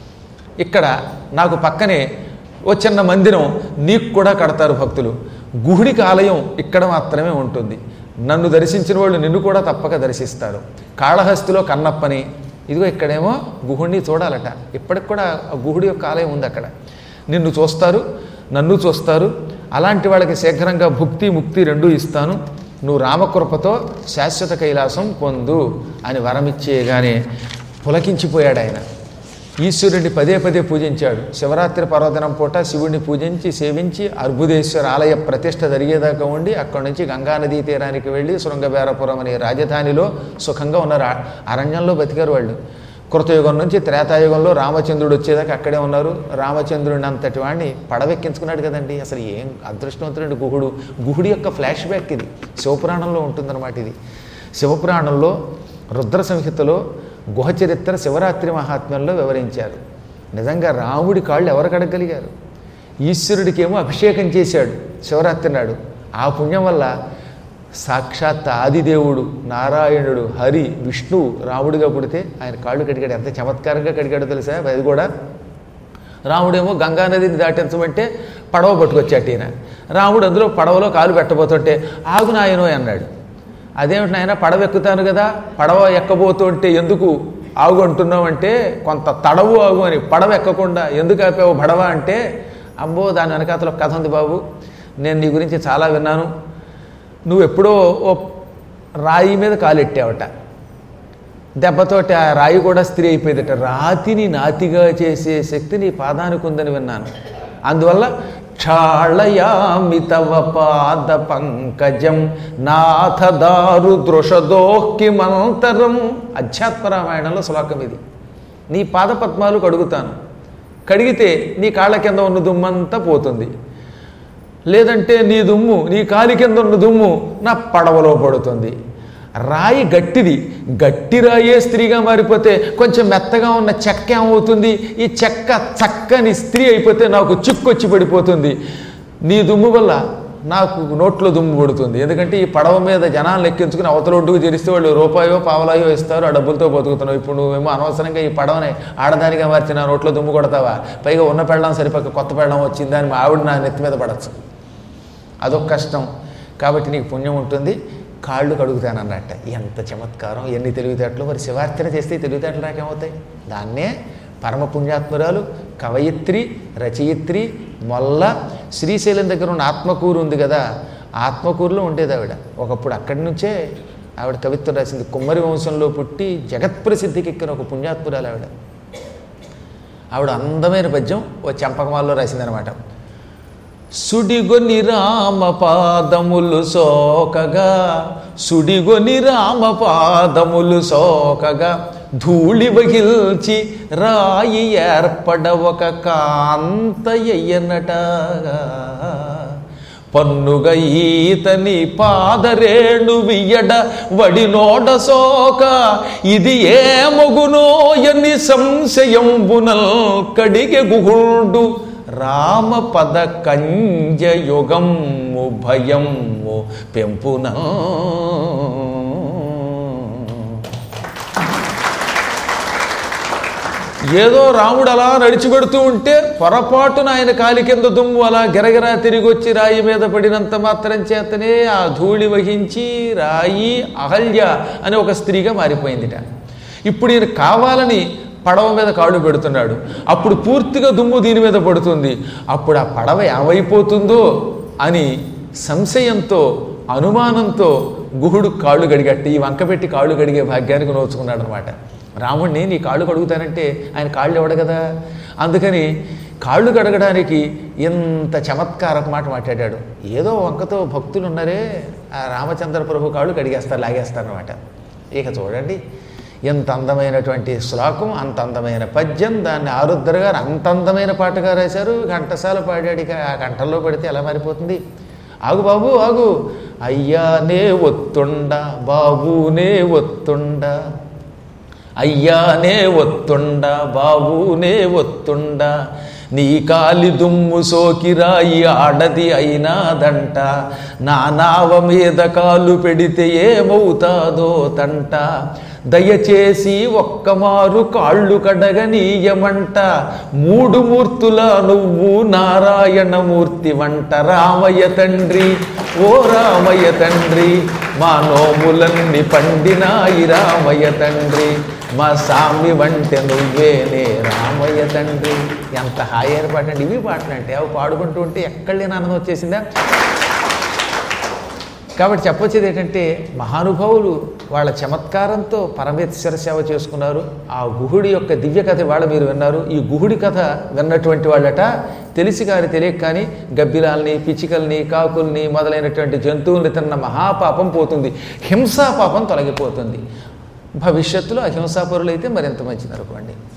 ఇక్కడ నాకు పక్కనే ఓ చిన్న మందిరం నీకు కూడా కడతారు భక్తులు గుహుడికి ఆలయం ఇక్కడ మాత్రమే ఉంటుంది నన్ను దర్శించిన వాళ్ళు నిన్ను కూడా తప్పక దర్శిస్తారు కాళహస్తిలో కన్నప్పని ఇదిగో ఇక్కడేమో గుహుడిని చూడాలట ఇప్పటికి కూడా ఆ గుహుడి యొక్క ఆలయం ఉంది అక్కడ నిన్ను చూస్తారు నన్ను చూస్తారు అలాంటి వాళ్ళకి శీఘ్రంగా భుక్తి ముక్తి రెండూ ఇస్తాను నువ్వు రామకృపతో శాశ్వత కైలాసం పొందు అని వరమిచ్చేయగానే పులకించిపోయాడు ఆయన ఈశ్వరుడిని పదే పదే పూజించాడు శివరాత్రి పర్వదినం పూట శివుడిని పూజించి సేవించి అర్బుదేశ్వర ఆలయ ప్రతిష్ఠ జరిగేదాకా ఉండి అక్కడి నుంచి గంగానదీ తీరానికి వెళ్ళి శృంగబేరపురం అనే రాజధానిలో సుఖంగా ఉన్నారు ఆ- అరణ్యంలో బతికారు వాళ్ళు కృతయుగం నుంచి త్రేతాయుగంలో రామచంద్రుడు వచ్చేదాకా అక్కడే ఉన్నారు రామచంద్రుడిని అంతటి వాడిని పడవెక్కించుకున్నాడు కదండి అసలు ఏం అదృష్టవంతుడు గుహుడు గుహుడి యొక్క ఫ్లాష్ బ్యాక్ ఇది శివపురాణంలో ఉంటుందన్నమాట ఇది శివపురాణంలో రుద్ర సంహితలో గుహ చరిత్ర శివరాత్రి మహాత్మ్యంలో వివరించారు నిజంగా రాముడి కాళ్ళు ఎవరు కడగలిగారు ఈశ్వరుడికేమో అభిషేకం చేశాడు శివరాత్రి నాడు ఆ పుణ్యం వల్ల సాక్షాత్ ఆదిదేవుడు నారాయణుడు హరి విష్ణు రాముడిగా పుడితే ఆయన కాళ్ళు కడిగాడు ఎంత చమత్కారంగా కడిగాడో తెలుసా అది కూడా రాముడేమో గంగానదిని దాటించమంటే పడవ పట్టుకొచ్చాట ఈయన రాముడు అందులో పడవలో కాలు పెట్టబోతుంటే ఆగు నాయనో అన్నాడు అదేమిటి నాయన పడవ ఎక్కుతాను కదా పడవ ఎక్కబోతుంటే ఎందుకు ఆగు అంటున్నావు అంటే కొంత తడవు ఆగు అని పడవ ఎక్కకుండా ఎందుకు ఆపావు బడవ అంటే అబ్బో దాని వెనకాతలో ఒక కథ ఉంది బాబు నేను నీ గురించి చాలా విన్నాను నువ్వు ఎప్పుడో ఓ రాయి మీద కాలెట్టావట దెబ్బతోటి ఆ రాయి కూడా స్త్రీ అయిపోయిందట రాతిని నాతిగా చేసే శక్తి నీ పాదానికి ఉందని విన్నాను అందువల్ల క్షాళయామి తవ పాద పంకజం నాథ దారు దృషదోక్కిమంతరం అధ్యాత్మ రామాయణంలో శ్లోకం ఇది నీ పాద పద్మాలు కడుగుతాను కడిగితే నీ కాళ్ళ కింద ఉన్న దుమ్మంతా పోతుంది లేదంటే నీ దుమ్ము నీ కాలి కింద ఉన్న దుమ్ము నా పడవలో పడుతుంది రాయి గట్టిది గట్టి రాయే స్త్రీగా మారిపోతే కొంచెం మెత్తగా ఉన్న చెక్క ఏమవుతుంది ఈ చెక్క చక్కని స్త్రీ అయిపోతే నాకు చిక్కొచ్చి పడిపోతుంది నీ దుమ్ము వల్ల నాకు నోట్లో దుమ్ము పడుతుంది ఎందుకంటే ఈ పడవ మీద జనాలను ఎక్కించుకుని అవతల ఒడ్డుకు చేరిస్తే వాళ్ళు రూపాయో పావలాయో ఇస్తారు ఆ డబ్బులతో బతుకుతున్నావు ఇప్పుడు నువ్వేమో అనవసరంగా ఈ పడవని ఆడదానిగా మార్చి నా నోట్లో దుమ్ము కొడతావా పైగా ఉన్న పెళ్ళం సరిపక్క కొత్త పెళ్ళం వచ్చింది అని మా ఆవిడ నా నెత్తి మీద పడచ్చు అదొక కష్టం కాబట్టి నీకు పుణ్యం ఉంటుంది కాళ్ళు కడుగుతానన్నట్ట ఎంత చమత్కారం ఎన్ని తెలివితేటలు మరి శివార్చన చేస్తే ఈ తెలివితేటలు రాకేమవుతాయి దాన్నే పరమ పుణ్యాత్మురాలు కవయిత్రి రచయిత్రి మొల్ల శ్రీశైలం దగ్గర ఉన్న ఆత్మకూరు ఉంది కదా ఆత్మకూరులో ఉండేది ఆవిడ ఒకప్పుడు అక్కడి నుంచే ఆవిడ కవిత్వం రాసింది కుమ్మరి వంశంలో పుట్టి జగత్ప్రసిద్ధికి ఎక్కిన ఒక పుణ్యాత్మురాలు ఆవిడ ఆవిడ అందమైన పద్యం ఓ చంపకమాల్లో రాసిందనమాట సుడిగొని రామ పాదములు సోకగా సుడిగొని రామ పాదములు సోకగా ధూళి వగిల్చి రాయి ఏర్పడ ఒక కాంతయ్యనట పన్నుగ ఈతని పాదరేణు వియ్యడ వడినోడ సోక ఇది ఏ మొగునో ఎన్ని సంశయంబునల్ కడిగె గుహుడు రామ పద కంజ యుగము భయము పెంపున ఏదో రాముడు అలా నడిచిపెడుతూ ఉంటే పొరపాటున ఆయన కాలి కింద దుమ్ము అలా గిరగిరా తిరిగి వచ్చి రాయి మీద పడినంత మాత్రం చేతనే ఆ ధూళి వహించి రాయి అహల్య అని ఒక స్త్రీగా మారిపోయిందిట ఇప్పుడు ఈయన కావాలని పడవ మీద కాళ్ళు పెడుతున్నాడు అప్పుడు పూర్తిగా దుమ్ము దీని మీద పడుతుంది అప్పుడు ఆ పడవ ఏమైపోతుందో అని సంశయంతో అనుమానంతో గుహుడు కాళ్ళు గడిగట్టి ఈ వంక పెట్టి కాళ్ళు గడిగే భాగ్యానికి నోచుకున్నాడు అనమాట రాముణ్ణి నీ కాళ్ళు కడుగుతానంటే ఆయన కాళ్ళు ఇవ్వడు కదా అందుకని కాళ్ళు కడగడానికి ఇంత చమత్కారపు మాట మాట్లాడాడు ఏదో వంకతో భక్తులు ఉన్నారే ఆ రామచంద్ర ప్రభు కాళ్ళు కడిగేస్తారు లాగేస్తారు అనమాట ఇక చూడండి ఎంత అందమైనటువంటి శ్లోకం అంత అందమైన పద్యం దాన్ని ఆరుద్ర గారు అంత అందమైన పాటగా రాశారు ఘంటసాల పాడాడు ఇక ఆ గంటల్లో పడితే ఎలా మారిపోతుంది ఆగు బాబు ఆగు అయ్యానే ఒత్తుండ బాబునే ఒత్తుండ అయ్యానే ఒత్తుండ బాబునే ఒత్తుండ నీ కాలి దుమ్ము సోకిరాయి ఆడది అయినాదంట నా నావ మీద కాలు పెడితే ఏమవుతాదో తంట దయచేసి ఒక్కమారు కాళ్ళు కడగనీయమంట మూడు మూర్తుల నువ్వు నారాయణమూర్తి వంట రామయ్య తండ్రి ఓ రామయ్య తండ్రి మా నోములన్నీ పండినాయి రామయ్య తండ్రి మా సామి వంటె నువ్వేనే రామయ్య తండ్రి ఎంత హాయి అయిన పాట అండి ఇవి పాటలు అంటే అవి పాడుకుంటూ ఉంటే ఎక్కడ లేని ఆనందం వచ్చేసిందా కాబట్టి చెప్పొచ్చేది ఏంటంటే మహానుభావులు వాళ్ళ చమత్కారంతో పరమేశ్వర సేవ చేసుకున్నారు ఆ గుహుడి యొక్క దివ్య కథ వాళ్ళ మీరు విన్నారు ఈ గుహుడి కథ విన్నటువంటి వాళ్ళట తెలిసి కానీ తెలియక కానీ గబ్బిలాల్ని పిచ్చికల్ని కాకుల్ని మొదలైనటువంటి జంతువుల్ని తిన్న మహాపాపం పోతుంది హింసా పాపం తొలగిపోతుంది భవిష్యత్తులో అహింసాపరులైతే మరింత మంచిది అనుకోండి